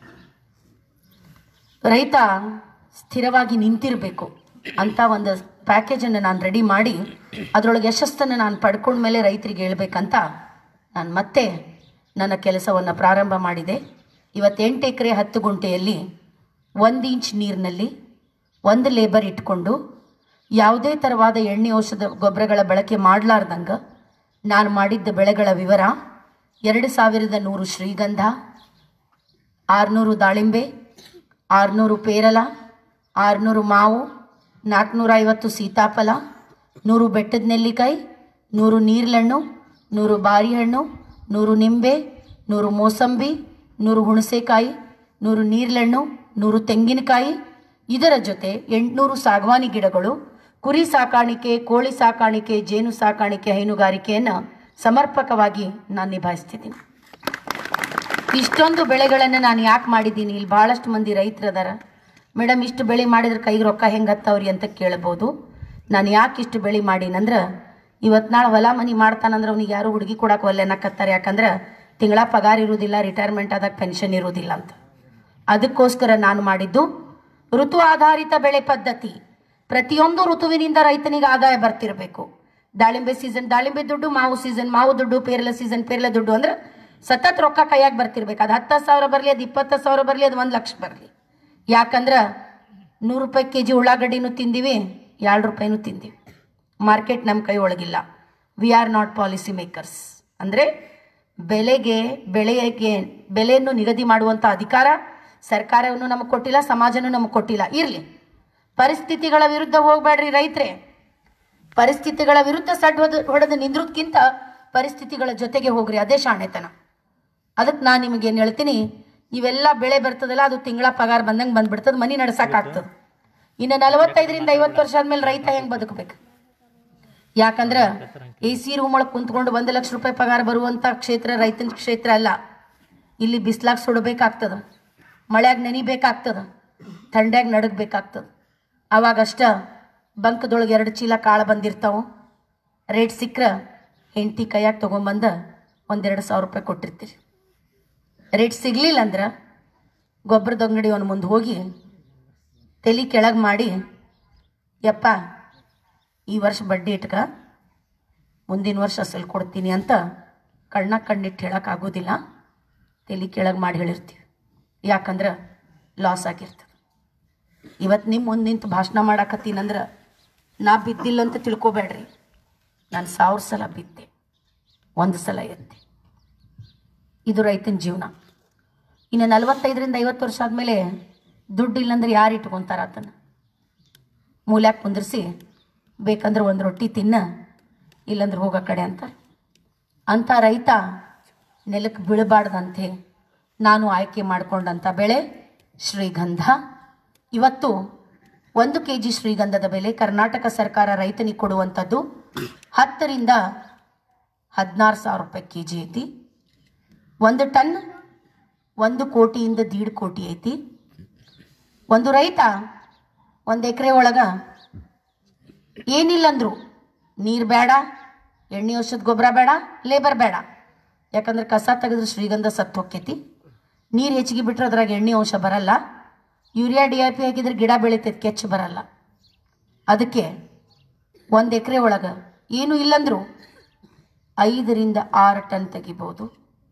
ರೈತ ಸ್ಥಿರವಾಗಿ ನಿಂತಿರಬೇಕು ಅಂತ ಒಂದು ಪ್ಯಾಕೇಜನ್ನು ನಾನು ರೆಡಿ ಮಾಡಿ ಅದರೊಳಗೆ ಯಶಸ್ಸನ್ನು ನಾನು ಪಡ್ಕೊಂಡ ಮೇಲೆ ರೈತರಿಗೆ ಹೇಳ್ಬೇಕಂತ ನಾನು ಮತ್ತೆ ನನ್ನ ಕೆಲಸವನ್ನು ಪ್ರಾರಂಭ ಮಾಡಿದೆ ಇವತ್ತು ಎಂಟು ಎಕರೆ ಹತ್ತು ಗುಂಟೆಯಲ್ಲಿ ಒಂದು ಇಂಚ್ ನೀರಿನಲ್ಲಿ ಒಂದು ಲೇಬರ್ ಇಟ್ಕೊಂಡು ಯಾವುದೇ ಥರವಾದ ಎಣ್ಣೆ ಔಷಧ ಗೊಬ್ಬರಗಳ ಬಳಕೆ ಮಾಡಲಾರ್ದಂಗೆ ನಾನು ಮಾಡಿದ್ದ ಬೆಳೆಗಳ ವಿವರ ಎರಡು ಸಾವಿರದ ನೂರು ಶ್ರೀಗಂಧ ಆರುನೂರು ದಾಳಿಂಬೆ ಆರುನೂರು ಪೇರಲ ಆರುನೂರು ಮಾವು ನಾಲ್ಕುನೂರ ಐವತ್ತು ಸೀತಾಫಲ ನೂರು ಬೆಟ್ಟದ ನೆಲ್ಲಿಕಾಯಿ ನೂರು ನೀರ್ಲಣ್ಣು ನೂರು ಬಾರಿಹಣ್ಣು ನೂರು ನಿಂಬೆ ನೂರು ಮೋಸಂಬಿ ನೂರು ಹುಣಸೆಕಾಯಿ ನೂರು ನೀರ್ಲಣ್ಣು ನೂರು ತೆಂಗಿನಕಾಯಿ ಇದರ ಜೊತೆ ಎಂಟುನೂರು ಸಾಗವಾನಿ ಗಿಡಗಳು ಕುರಿ ಸಾಕಾಣಿಕೆ ಕೋಳಿ ಸಾಕಾಣಿಕೆ ಜೇನು ಸಾಕಾಣಿಕೆ ಹೈನುಗಾರಿಕೆಯನ್ನು ಸಮರ್ಪಕವಾಗಿ ನಾನು ನಿಭಾಯಿಸ್ತಿದ್ದೀನಿ ಇಷ್ಟೊಂದು ಬೆಳೆಗಳನ್ನು ನಾನು ಯಾಕೆ ಮಾಡಿದ್ದೀನಿ ಇಲ್ಲಿ ಭಾಳಷ್ಟು ಮಂದಿ ರೈತರದಾರ ಮೇಡಮ್ ಇಷ್ಟು ಬೆಳೆ ಮಾಡಿದ್ರೆ ಕೈಗೆ ರೊಕ್ಕ ಹೆಂಗೆ ಹತ್ತವ್ರಿ ಅಂತ ಕೇಳ್ಬೋದು ನಾನು ಯಾಕೆ ಇಷ್ಟು ಬೆಳೆ ಮಾಡೀನಂದ್ರೆ ಇವತ್ತು ನಾಳೆ ಹೊಲ ಮನಿ ಮಾಡ್ತಾನಂದ್ರೆ ಅವ್ನಿಗೆ ಯಾರು ಹುಡುಗಿ ಕೊಡಕ್ಕೆ ಒಲ್ಲೆ ಅನ್ನಕತ್ತಾರೆ ಯಾಕಂದ್ರೆ ತಿಂಗಳ ಪಗಾರ ಇರೋದಿಲ್ಲ ರಿಟೈರ್ಮೆಂಟ್ ಆದಾಗ ಪೆನ್ಷನ್ ಇರೋದಿಲ್ಲ ಅಂತ ಅದಕ್ಕೋಸ್ಕರ ನಾನು ಮಾಡಿದ್ದು ಋತು ಆಧಾರಿತ ಬೆಳೆ ಪದ್ಧತಿ ಪ್ರತಿಯೊಂದು ಋತುವಿನಿಂದ ರೈತನಿಗೆ ಆದಾಯ ಬರ್ತಿರಬೇಕು ದಾಳಿಂಬೆ ಸೀಸನ್ ದಾಳಿಂಬೆ ದುಡ್ಡು ಮಾವು ಸೀಸನ್ ಮಾವು ದುಡ್ಡು ಪೇರಲ ಸೀಸನ್ ಪೇರಲ ದುಡ್ಡು ಅಂದ್ರೆ ಸತತ್ ರೊಕ್ಕ ಕೈಯಾಗ ಬರ್ತಿರ್ಬೇಕು ಅದು ಹತ್ತು ಸಾವಿರ ಬರಲಿ ಅದು ಇಪ್ಪತ್ತು ಸಾವಿರ ಬರಲಿ ಅದು ಒಂದು ಲಕ್ಷ ಬರಲಿ ಯಾಕಂದ್ರೆ ನೂರು ರೂಪಾಯಿ ಕೆ ಜಿ ಉಳ್ಳಾಗಡ್ಡಿನೂ ತಿಂದೀವಿ ಎರಡು ರೂಪಾಯಿನೂ ತಿಂದೀವಿ ಮಾರ್ಕೆಟ್ ನಮ್ಮ ಕೈ ಒಳಗಿಲ್ಲ we are not policy makers ಅಂದರೆ ಬೆಲೆಗೆ ಬೆಳೆಗೆ ಬೆಲೆಯನ್ನು ನಿಗದಿ ಮಾಡುವಂಥ ಅಧಿಕಾರ ಸರ್ಕಾರವನ್ನು ನಮಗೆ ಕೊಟ್ಟಿಲ್ಲ ಸಮಾಜನೂ ನಮಗೆ ಕೊಟ್ಟಿಲ್ಲ ಇರಲಿ ಪರಿಸ್ಥಿತಿಗಳ ವಿರುದ್ಧ ಹೋಗಬೇಡ್ರಿ ರೈತರೇ ಪರಿಸ್ಥಿತಿಗಳ ವಿರುದ್ಧ ಸಡ್ ಹೊಡೆದು ಹೊಡೆದು ನಿಂದ್ರದ್ಕಿಂತ ಪರಿಸ್ಥಿತಿಗಳ ಜೊತೆಗೆ ಹೋಗ್ರಿ ಅದೇ ಶಾಣೆತನ ಅದಕ್ಕೆ ನಾನು ನಿಮಗೆ ಏನು ಹೇಳ್ತೀನಿ ಇವೆಲ್ಲ ಬೆಳೆ ಬರ್ತದಲ್ಲ ಅದು ತಿಂಗಳ ಪಗಾರ ಬಂದಂಗೆ ಬಂದ್ಬಿಡ್ತದೆ ಮನಿ ನಡ್ಸಕ್ಕಾಗ್ತದೆ ಇನ್ನು ನಲವತ್ತೈದರಿಂದ ಐವತ್ತು ವರ್ಷ ಆದ್ಮೇಲೆ ರೈತ ಹೆಂಗೆ ಬದುಕಬೇಕು ಯಾಕಂದ್ರೆ ಎ ಸಿ ರೂಮ್ ಒಳಗೆ ಕುಂತ್ಕೊಂಡು ಒಂದು ಲಕ್ಷ ರೂಪಾಯಿ ಪಗಾರ ಬರುವಂಥ ಕ್ಷೇತ್ರ ರೈತನ ಕ್ಷೇತ್ರ ಅಲ್ಲ ಇಲ್ಲಿ ಬಿಸ್ಲಾಗ ಸುಡಬೇಕಾಗ್ತದ ಮಳ್ಯಾಗ ನೆನಿಬೇಕಾಗ್ತದ ಥಂಡ್ಯಾಗ ನಡಗಬೇಕಾಗ್ತದ ಅವಾಗಷ್ಟ ಬಂಕದೊಳಗೆ ಎರಡು ಚೀಲ ಕಾಳು ಬಂದಿರ್ತಾವು ರೇಟ್ ಸಿಕ್ಕರೆ ಹೆಂಡತಿ ಕೈಯಾಗ ತೊಗೊಂಬಂದ ಒಂದೆರಡು ಸಾವಿರ ರೂಪಾಯಿ ಕೊಟ್ಟಿರ್ತೀರಿ ರೇಟ್ ಸಿಗಲಿಲ್ಲ ಅಂದ್ರೆ ಗೊಬ್ಬರದ ಅಂಗಡಿ ಅವನ ಮುಂದೆ ಹೋಗಿ ತಲೆ ಕೆಳಗೆ ಮಾಡಿ ಯಪ್ಪ ಈ ವರ್ಷ ಬಡ್ಡಿ ಇಟ್ಕ ಮುಂದಿನ ವರ್ಷ ಅಸಲು ಕೊಡ್ತೀನಿ ಅಂತ ಕಣ್ಣಾಗ ಕಣ್ಣಿಟ್ಟು ಹೇಳೋಕ್ಕಾಗೋದಿಲ್ಲ ತಲೆ ಕೆಳಗೆ ಮಾಡಿ ಹೇಳಿರ್ತೀವಿ ಯಾಕಂದ್ರೆ ಲಾಸ್ ಆಗಿರ್ತದೆ ಇವತ್ತು ನಿಮ್ಮ ಮುಂದೆ ನಿಂತು ಭಾಷಣ ಮಾಡಾಕತ್ತೀನಂದ್ರೆ ನಾ ಬಿದ್ದಿಲ್ಲ ಅಂತ ತಿಳ್ಕೊಬೇಡ್ರಿ ನಾನು ಸಾವಿರ ಸಲ ಬಿದ್ದೆ ಒಂದು ಸಲ ಎದ್ದೆ ಇದು ರೈತನ ಜೀವನ ಇನ್ನು ನಲವತ್ತೈದರಿಂದ ಐವತ್ತು ವರ್ಷ ಆದಮೇಲೆ ದುಡ್ಡು ಇಲ್ಲಂದ್ರೆ ಯಾರು ಇಟ್ಕೊತಾರ ಅದನ್ನು ಮೂಲ್ಯಾಗ ಕುಂದಿರಿಸಿ ಬೇಕಂದ್ರೆ ಒಂದು ರೊಟ್ಟಿ ತಿನ್ನ ಇಲ್ಲಂದ್ರೆ ಹೋಗೋ ಕಡೆ ಅಂತಾರೆ ಅಂಥ ರೈತ ನೆಲಕ್ಕೆ ಬೀಳಬಾರ್ದಂತೆ ನಾನು ಆಯ್ಕೆ ಮಾಡಿಕೊಂಡಂಥ ಬೆಳೆ ಶ್ರೀಗಂಧ ಇವತ್ತು ಒಂದು ಕೆ ಜಿ ಶ್ರೀಗಂಧದ ಬೆಲೆ ಕರ್ನಾಟಕ ಸರ್ಕಾರ ರೈತನಿಗೆ ಕೊಡುವಂಥದ್ದು ಹತ್ತರಿಂದ ಹದಿನಾರು ಸಾವಿರ ರೂಪಾಯಿ ಕೆ ಜಿ ಐತಿ ಒಂದು ಟನ್ ಒಂದು ಕೋಟಿಯಿಂದ ದೀಡ್ ಕೋಟಿ ಐತಿ ಒಂದು ರೈತ ಒಂದು ಎಕರೆ ಒಳಗೆ ಏನಿಲ್ಲಂದ್ರು ನೀರು ಬೇಡ ಎಣ್ಣೆ ಔಷಧ ಗೊಬ್ಬರ ಬೇಡ ಲೇಬರ್ ಬೇಡ ಯಾಕಂದ್ರೆ ಕಸ ತೆಗೆದ್ರೆ ಶ್ರೀಗಂಧ ಸತ್ತು ಹೋಕ್ಕೈತಿ ನೀರು ಹೆಚ್ಚಿಗೆ ಬಿಟ್ರೆ ಅದ್ರಾಗ ಎಣ್ಣೆ ಅಂಶ ಬರಲ್ಲ ಯೂರಿಯಾ ಡಿ ಐ ಪಿ ಹಾಕಿದ್ರೆ ಗಿಡ ಬೆಳಿತೈತೆ ಕೆಚ್ಚು ಬರಲ್ಲ ಅದಕ್ಕೆ ಒಂದು ಎಕರೆ ಒಳಗೆ ಏನು ಇಲ್ಲಂದ್ರು ಐದರಿಂದ ಆರು ಟನ್ ತೆಗಿಬೋದು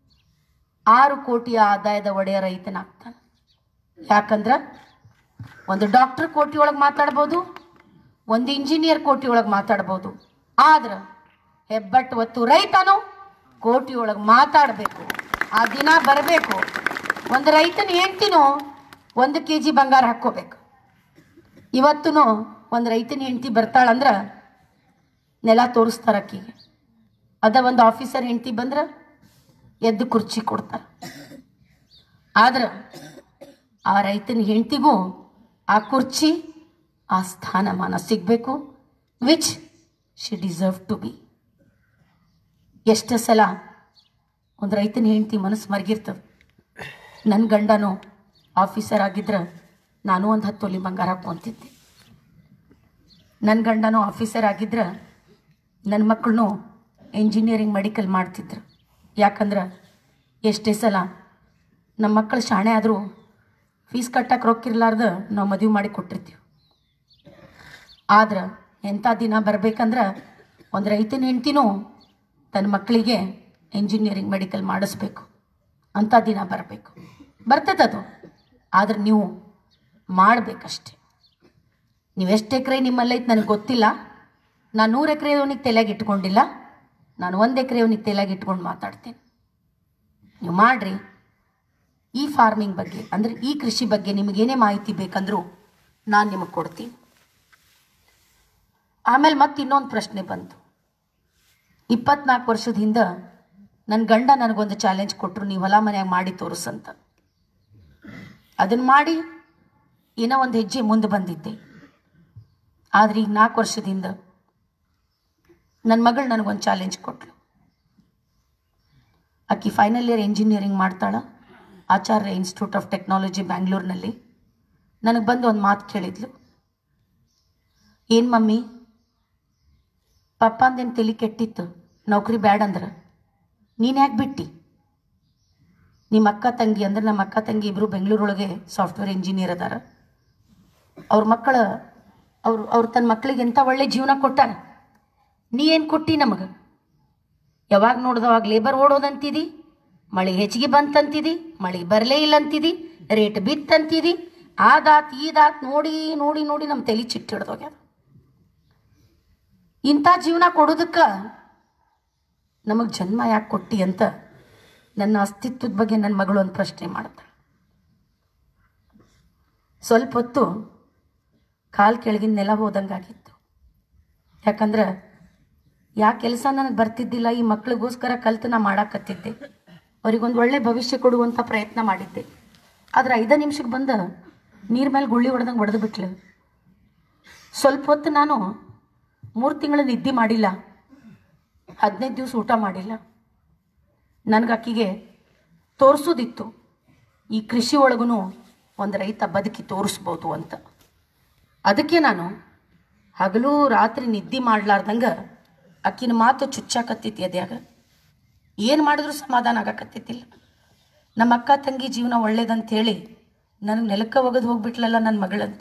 ಆರು ಕೋಟಿಯ ಆದಾಯದ ಒಡೆಯ ರೈತನಾಗ್ತಾನೆ ಯಾಕಂದ್ರೆ ಒಂದು ಡಾಕ್ಟರ್ ಕೋಟಿ ಒಳಗೆ ಮಾತಾಡ್ಬೋದು ಒಂದು ಇಂಜಿನಿಯರ್ ಕೋಟಿ ಒಳಗೆ ಮಾತಾಡ್ಬೋದು ಆದ್ರೆ ಹೆಬ್ಬಟ್ಟು ಒತ್ತು ರೈತನು ಕೋಟಿಯೊಳಗೆ ಮಾತಾಡಬೇಕು ಆ ದಿನ ಬರಬೇಕು ಒಂದು ರೈತನ ಹೆಂಡ್ತಿನೂ ಒಂದು ಕೆ ಜಿ ಬಂಗಾರ ಹಾಕ್ಕೋಬೇಕು ಇವತ್ತೂ ಒಂದು ರೈತನ ಹೆಂಡ್ತಿ ಬರ್ತಾಳಂದ್ರೆ ನೆಲ ತೋರಿಸ್ತಾರ ಆಕಿಗೆ ಅದ ಒಂದು ಆಫೀಸರ್ ಹೆಂಡ್ತಿ ಬಂದ್ರೆ ಎದ್ದು ಕುರ್ಚಿ ಕೊಡ್ತಾರೆ ಆದ್ರೆ ಆ ರೈತನ ಹೆಂಡ್ತಿಗೂ ಆ ಕುರ್ಚಿ ಆ ಸ್ಥಾನಮಾನ ಸಿಗಬೇಕು which she deserve to be ಎಷ್ಟು ಸಲ ಒಂದು ರೈತನ ಹೆಂಡ್ತಿ ಮನಸ್ಸು ಮರಗಿರ್ತದೆ ನನ್ನ ಗಂಡನೂ ಆಫೀಸರ್ ಆಗಿದ್ರೆ ನಾನು ಒಂದು ಹತ್ತು ತೊಲಿ ಬಂಗಾರ ಹಾಕ್ಕೊಂತಿದ್ದೆ ನನ್ನ ಗಂಡನೂ ಆಫೀಸರ್ ಆಗಿದ್ರೆ ನನ್ನ ಮಕ್ಕಳನ್ನೂ ಇಂಜಿನಿಯರಿಂಗ್ ಮೆಡಿಕಲ್ ಮಾಡ್ತಿದ್ರು ಯಾಕಂದ್ರೆ ಎಷ್ಟೇ ಸಲ ನಮ್ಮ ಮಕ್ಕಳು ಶಾಣೆ ಆದರೂ ಫೀಸ್ ಕಟ್ಟಕ್ಕೆ ರೊಕ್ಕಿರ್ಲಾರ್ದು ನಾವು ಮದುವೆ ಮಾಡಿ ಕೊಟ್ಟಿರ್ತೀವಿ ಆದ್ರೆ ಎಂಥ ದಿನ ಬರ್ಬೇಕಂದ್ರೆ ಒಂದು ರೈತನ ಹೆಂಡ್ತಿನೂ ತನ್ನ ಮಕ್ಕಳಿಗೆ ಇಂಜಿನಿಯರಿಂಗ್ ಮೆಡಿಕಲ್ ಮಾಡಿಸ್ಬೇಕು ಅಂಥ ದಿನ ಬರಬೇಕು ಬರ್ತದದು ಆದ್ರೆ ನೀವು ಮಾಡಬೇಕಷ್ಟೆ ನೀವು ಎಷ್ಟು ಎಕರೆ ನಿಮ್ಮಲ್ಲೈತೆ ನನಗೆ ಗೊತ್ತಿಲ್ಲ ನಾನು ನೂರು ಎಕರೆ ಅವನಿಗೆ ತಲೆಯಾಗಿ ಇಟ್ಕೊಂಡಿಲ್ಲ ನಾನು ಒಂದು ಎಕರೆ ಅವನಿಗೆ ತಲೆಯಾಗಿ ಇಟ್ಕೊಂಡು ಮಾತಾಡ್ತೀನಿ ನೀವು ಮಾಡಿರಿ ಈ ಫಾರ್ಮಿಂಗ್ ಬಗ್ಗೆ ಅಂದರೆ ಈ ಕೃಷಿ ಬಗ್ಗೆ ನಿಮಗೇನೇ ಮಾಹಿತಿ ಬೇಕಂದ್ರೂ ನಾನು ನಿಮಗೆ ಕೊಡ್ತೀನಿ ಆಮೇಲೆ ಮತ್ತೆ ಇನ್ನೊಂದು ಪ್ರಶ್ನೆ ಬಂತು ಇಪ್ಪತ್ನಾಲ್ಕು ವರ್ಷದ ಹಿಂದೆ ನನ್ನ ಗಂಡ ನನಗೊಂದು ಚಾಲೆಂಜ್ ಕೊಟ್ಟರು ನೀವು ಹೊಲ ಮನ್ಯಾಗ ಮಾಡಿ ತೋರಿಸಂತ ಅದನ್ನು ಮಾಡಿ ಏನೋ ಒಂದು ಹೆಜ್ಜೆ ಮುಂದೆ ಬಂದಿದ್ದೆ ಆದರೆ ಈಗ ನಾಲ್ಕು ವರ್ಷದಿಂದ ನನ್ನ ಮಗಳು ನನಗೊಂದು ಚಾಲೆಂಜ್ ಕೊಟ್ಲು ಆಕಿ ಫೈನಲ್ ಇಯರ್ ಇಂಜಿನಿಯರಿಂಗ್ ಮಾಡ್ತಾಳ ಆಚಾರ್ಯ ಇನ್ಸ್ಟಿಟ್ಯೂಟ್ ಆಫ್ ಟೆಕ್ನಾಲಜಿ ಬ್ಯಾಂಗ್ಳೂರಿನಲ್ಲಿ ನನಗೆ ಬಂದು ಒಂದು ಮಾತು ಕೇಳಿದ್ಲು ಏನು ಮಮ್ಮಿ ಪಪ್ಪಂದೇನು ತಲೆ ಕೆಟ್ಟಿತ್ತು ನೌಕರಿ ಬ್ಯಾಡ ಅಂದ್ರೆ ನೀನು ಯಾಕೆ ಬಿಟ್ಟಿ ನಿಮ್ಮ ಅಕ್ಕ ತಂಗಿ ಅಂದ್ರೆ ನಮ್ಮ ಅಕ್ಕ ತಂಗಿ ಇಬ್ಬರು ಬೆಂಗಳೂರೊಳಗೆ ಸಾಫ್ಟ್ವೇರ್ ಇಂಜಿನಿಯರ್ ಅದಾರ ಅವ್ರ ಮಕ್ಕಳ ಅವ್ರು ಅವ್ರು ತನ್ನ ಮಕ್ಕಳಿಗೆ ಎಂಥ ಒಳ್ಳೆ ಜೀವನ ಕೊಟ್ಟಾರ ನೀ ಏನು ಕೊಟ್ಟಿ ನಮಗೆ ಯಾವಾಗ ನೋಡ್ದವಾಗ ಲೇಬರ್ ಓಡೋದಂತಿದಿ ಮಳೆ ಹೆಚ್ಚಿಗೆ ಬಂತಂತಿದಿ ಮಳೆ ಬರಲೇ ಇಲ್ಲ ಅಂತಿದಿ ರೇಟ್ ಬಿತ್ತಂತಿದಿ ಆದಾತ್ ಈದಾತ್ ನೋಡಿ ನೋಡಿ ನೋಡಿ ನಮ್ಮ ತಲೆ ಚಿಟ್ಟಿಡ್ದೋಗ್ಯದ ಇಂಥ ಜೀವನ ಕೊಡೋದಕ್ಕೆ ನಮಗೆ ಜನ್ಮ ಯಾಕೆ ಕೊಟ್ಟಿ ಅಂತ ನನ್ನ ಅಸ್ತಿತ್ವದ ಬಗ್ಗೆ ನನ್ನ ಮಗಳು ಒಂದು ಪ್ರಶ್ನೆ ಮಾಡ್ತಾಳೆ ಸ್ವಲ್ಪ ಹೊತ್ತು ಕಾಲು ಕೆಳಗಿನ ನೆಲ ಹೋದಂಗಾಗಿತ್ತು ಯಾಕಂದ್ರೆ ಯಾ ಕೆಲಸ ನನಗೆ ಬರ್ತಿದ್ದಿಲ್ಲ ಈ ಮಕ್ಳಿಗೋಸ್ಕರ ಕಲ್ತು ನಾ ಮಾಡಾಕತ್ತಿದ್ದೆ ಅವ್ರಿಗೊಂದು ಒಳ್ಳೆ ಭವಿಷ್ಯ ಕೊಡುವಂಥ ಪ್ರಯತ್ನ ಮಾಡಿದ್ದೆ ಆದ್ರೆ ಐದು ನಿಮಿಷಕ್ಕೆ ಬಂದ ನೀರ್ ಮೇಲೆ ಗುಳ್ಳಿ ಹೊಡೆದಂಗೆ ಹೊಡೆದು ಬಿಟ್ಲು ಸ್ವಲ್ಪ ಹೊತ್ತು ನಾನು ಮೂರು ತಿಂಗಳು ನಿದ್ದೆ ಮಾಡಿಲ್ಲ ಹದಿನೈದು ದಿವಸ ಊಟ ಮಾಡಿಲ್ಲ ನನಗೆ ಆಕಿಗೆ ತೋರಿಸೋದಿತ್ತು ಈ ಕೃಷಿ ಒಳಗೂ ಒಂದು ರೈತ ಬದುಕಿ ತೋರಿಸ್ಬೋದು ಅಂತ ಅದಕ್ಕೆ ನಾನು ಹಗಲು ರಾತ್ರಿ ನಿದ್ದೆ ಮಾಡ್ಲಾರ್ದಂಗೆ ಆಕಿನ ಮಾತು ಚುಚ್ಚಾಕತ್ತಿತ್ತು ಎದ್ಯಾಗ ಏನು ಮಾಡಿದ್ರೂ ಸಮಾಧಾನ ಆಗಕತ್ತಿದ್ದಿಲ್ಲ ನಮ್ಮ ಅಕ್ಕ ತಂಗಿ ಜೀವನ ಒಳ್ಳೇದಂತ ಹೇಳಿ ನನಗೆ ನೆಲಕ್ಕೆ ಒಗೆದು ಹೋಗ್ಬಿಟ್ಲಲ್ಲ ನನ್ನ ಮಗಳಂತ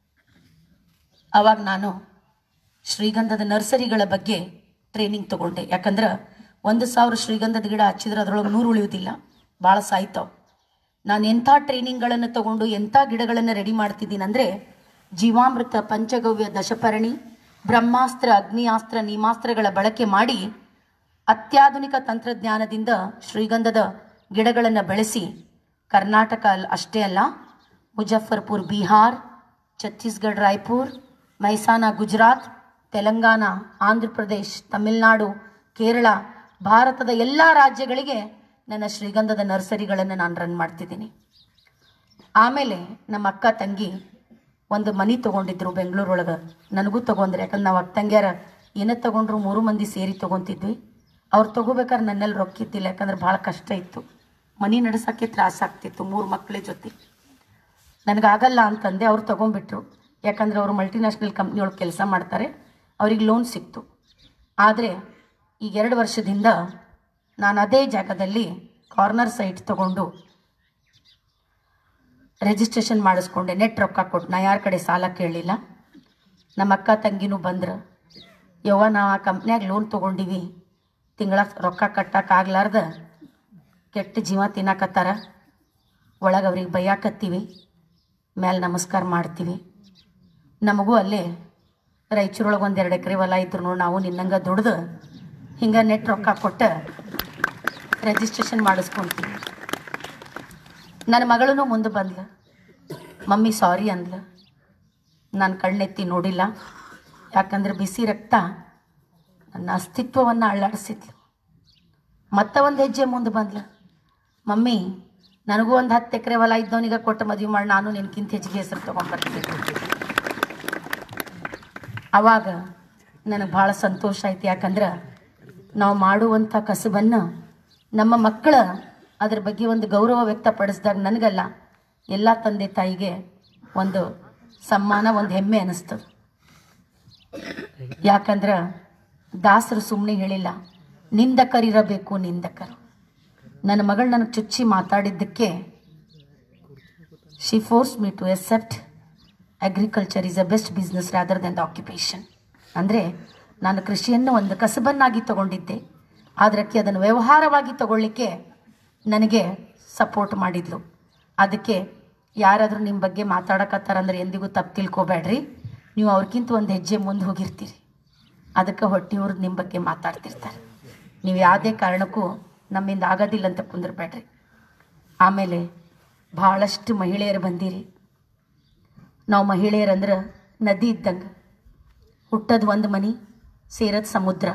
ಅವಾಗ ನಾನು ಶ್ರೀಗಂಧದ ನರ್ಸರಿಗಳ ಬಗ್ಗೆ ಟ್ರೈನಿಂಗ್ ತಗೊಂಡೆ ಯಾಕಂದ್ರೆ ಒಂದು ಸಾವಿರ ಶ್ರೀಗಂಧದ ಗಿಡ ಹಚ್ಚಿದ್ರೆ ಅದರೊಳಗೆ ನೂರು ಉಳಿಯೋದಿಲ್ಲ ಭಾಳ ಸಾಯ್ತಾವೆ ನಾನು ಎಂಥ ಟ್ರೈನಿಂಗ್ಗಳನ್ನು ತಗೊಂಡು ಎಂಥ ಗಿಡಗಳನ್ನು ರೆಡಿ ಮಾಡ್ತಿದ್ದೀನಿ ಅಂದರೆ ಜೀವಾಮೃತ ಪಂಚಗವ್ಯ ದಶಪರಣಿ ಬ್ರಹ್ಮಾಸ್ತ್ರ ಅಗ್ನಿಯಾಸ್ತ್ರ ನೀಮಾಸ್ತ್ರಗಳ ಬಳಕೆ ಮಾಡಿ ಅತ್ಯಾಧುನಿಕ ತಂತ್ರಜ್ಞಾನದಿಂದ ಶ್ರೀಗಂಧದ ಗಿಡಗಳನ್ನು ಬೆಳೆಸಿ ಕರ್ನಾಟಕ ಅಲ್- ಅಷ್ಟೇ ಅಲ್ಲ ಮುಜಫರ್ಪುರ್ ಬಿಹಾರ್ ಛತ್ತೀಸ್ಗಢ ರಾಯ್ಪುರ್ ಮೈಸಾನ ಗುಜರಾತ್ ತೆಲಂಗಾಣ ಆಂಧ್ರ ಪ್ರದೇಶ್ ತಮಿಳುನಾಡು ಕೇರಳ ಭಾರತದ ಎಲ್ಲ ರಾಜ್ಯಗಳಿಗೆ ನನ್ನ ಶ್ರೀಗಂಧದ ನರ್ಸರಿಗಳನ್ನು ನಾನು ರನ್ ಮಾಡ್ತಿದ್ದೀನಿ ಆಮೇಲೆ ನಮ್ಮ ಅಕ್ಕ ತಂಗಿ ಒಂದು ಮನಿ ತೊಗೊಂಡಿದ್ರು ಬೆಂಗಳೂರೊಳಗೆ ನನಗೂ ತೊಗೊಂಡ್ರೆ ಯಾಕಂದ್ರೆ ನಾವು ಅಕ್ಕ ತಂಗಿಯರ ಏನೇ ತೊಗೊಂಡ್ರು ಮೂರು ಮಂದಿ ಸೇರಿ ತೊಗೊತಿದ್ವಿ ಅವ್ರು ತೊಗೋಬೇಕಾದ್ರೆ ನನ್ನಲ್ಲಿ ರೊಕ್ಕಿದ್ದಿಲ್ಲ ಯಾಕಂದ್ರೆ ಭಾಳ ಕಷ್ಟ ಇತ್ತು ಮನಿ ನಡೆಸೋಕ್ಕೆ ತ್ರಾಸಾಗ್ತಿತ್ತು ಮೂರು ಮಕ್ಕಳ ಜೊತೆ ನನಗಾಗಲ್ಲ ಅಂತಂದೆ ಅವ್ರು ತೊಗೊಂಡ್ಬಿಟ್ರು ಯಾಕಂದ್ರೆ ಅವರು ಮಲ್ಟಿನ್ಯಾಷನಲ್ ಕಂಪ್ನಿಯೊಳಗೆ ಕೆಲಸ ಮಾಡ್ತಾರೆ ಅವ್ರಿಗೆ ಲೋನ್ ಸಿಕ್ತು ಆದರೆ ಈಗ ಎರಡು ವರ್ಷದಿಂದ ನಾನು ಅದೇ ಜಾಗದಲ್ಲಿ ಕಾರ್ನರ್ ಸೈಟ್ ತಗೊಂಡು ರಿಜಿಸ್ಟ್ರೇಷನ್ ಮಾಡಿಸ್ಕೊಂಡೆ ನೆಟ್ ರೊಕ್ಕ ಕೊಟ್ಟು ನಾ ಯಾರ ಕಡೆ ಸಾಲ ಕೇಳಲಿಲ್ಲ ನಮ್ಮ ಅಕ್ಕ ತಂಗಿನೂ ಬಂದ್ರು ಯವ್ವ ನಾವು ಆ ಕಂಪ್ನ್ಯಾಗ ಲೋನ್ ತೊಗೊಂಡಿವಿ ತಿಂಗಳ ರೊಕ್ಕ ಕಟ್ಟಕ್ಕಾಗ್ಲಾರ್ದ ಕೆಟ್ಟ ಜೀವ ತಿನ್ನಕತ್ತಾರ ಒಳಗೆ ಅವ್ರಿಗೆ ಬೈಯಾಕತ್ತೀವಿ ಮೇಲೆ ನಮಸ್ಕಾರ ಮಾಡ್ತೀವಿ ನಮಗೂ ಅಲ್ಲೇ ರಾಯಚೂರೊಳಗೆ ಒಂದು ಎರಡು ಎಕರೆ ಹೊಲ ಇದ್ರು ನೋಡಿ ನಾವು ನಿನ್ನಂಗೆ ದುಡ್ದು ಹಿಂಗೆ ನೆಟ್ ರೊಕ್ಕ ಕೊಟ್ಟು ರಿಜಿಸ್ಟ್ರೇಷನ್ ಮಾಡಿಸ್ಕೊಂತೀನಿ ನನ್ನ ಮಗಳೂ ಮುಂದೆ ಬಂದ್ಲು ಮಮ್ಮಿ ಸಾರಿ ಅಂದ್ಲು ನಾನು ಕಣ್ಣೆತ್ತಿ ನೋಡಿಲ್ಲ ಯಾಕಂದ್ರೆ ಬಿಸಿ ರಕ್ತ ನನ್ನ ಅಸ್ತಿತ್ವವನ್ನು ಅಳ್ಳಾಡಿಸಿದ್ಲು ಮತ್ತೆ ಒಂದು ಹೆಜ್ಜೆ ಮುಂದೆ ಬಂದ್ಲು ಮಮ್ಮಿ ನನಗೂ ಒಂದು ಹತ್ತು ಎಕರೆ ಹೊಲ ಇದ್ದವನಿಗೆ ಕೊಟ್ಟು ಮದುವೆ ಮಾಡಿ ನಾನು ನಿನ್ಕಿಂತ ಹೆಚ್ಚಿಗೆ ಹೆಸರು ತೊಗೊಂಡ್ಬರ್ತೀನಿ ಅವಾಗ ನನಗೆ ಭಾಳ ಸಂತೋಷ ಆಯ್ತು ಯಾಕಂದ್ರೆ ನಾವು ಮಾಡುವಂಥ ಕಸಬನ್ನು ನಮ್ಮ ಮಕ್ಕಳ ಅದ್ರ ಬಗ್ಗೆ ಒಂದು ಗೌರವ ವ್ಯಕ್ತಪಡಿಸಿದಾಗ ನನಗಲ್ಲ ಎಲ್ಲ ತಂದೆ ತಾಯಿಗೆ ಒಂದು ಸಮ್ಮಾನ ಒಂದು ಹೆಮ್ಮೆ ಅನ್ನಿಸ್ತದೆ ಯಾಕಂದ್ರೆ ದಾಸರು ಸುಮ್ಮನೆ ಹೇಳಿಲ್ಲ ನಿಂದಕರಿರಬೇಕು ನಿಂದಕರು ನನ್ನ ಮಗಳು ನನಗೆ ಚುಚ್ಚಿ ಮಾತಾಡಿದ್ದಕ್ಕೆ she force me to accept agriculture is a best business rather than the occupation ಅಂದರೆ ನಾನು ಕೃಷಿಯನ್ನು ಒಂದು ಕಸಬನ್ನಾಗಿ ತಗೊಂಡಿದ್ದೆ ಅದಕ್ಕೆ ಅದನ್ನು ವ್ಯವಹಾರವಾಗಿ ತಗೊಳ್ಳಿಕ್ಕೆ ನನಗೆ ಸಪೋರ್ಟ್ ಮಾಡಿದ್ಲು ಅದಕ್ಕೆ ಯಾರಾದರೂ ನಿಮ್ಮ ಬಗ್ಗೆ ಮಾತಾಡಕತ್ತಾರಂದ್ರೆ ಎಂದಿಗೂ ತಪ್ಪು ತಿಳ್ಕೊಬೇಡ್ರಿ ನೀವು ಅವ್ರಿಗಿಂತ ಒಂದು ಹೆಜ್ಜೆ ಮುಂದೆ ಹೋಗಿರ್ತೀರಿ ಅದಕ್ಕೆ ಹೊಟ್ಟೆಯವ್ರು ನಿಮ್ಮ ಬಗ್ಗೆ ಮಾತಾಡ್ತಿರ್ತಾರೆ ನೀವು ಯಾವುದೇ ಕಾರಣಕ್ಕೂ ನಮ್ಮಿಂದ ಆಗೋದಿಲ್ಲ ಅಂತ ಕುಂದಿರ್ಬೇಡ್ರಿ ಆಮೇಲೆ ಭಾಳಷ್ಟು ಮಹಿಳೆಯರು ಬಂದಿರಿ ನಾವು ಮಹಿಳೆಯರಂದ್ರೆ ನದಿ ಇದ್ದಂಗೆ ಹುಟ್ಟದ ಒಂದು ಮನಿ ಸೇರದ್ ಸಮುದ್ರ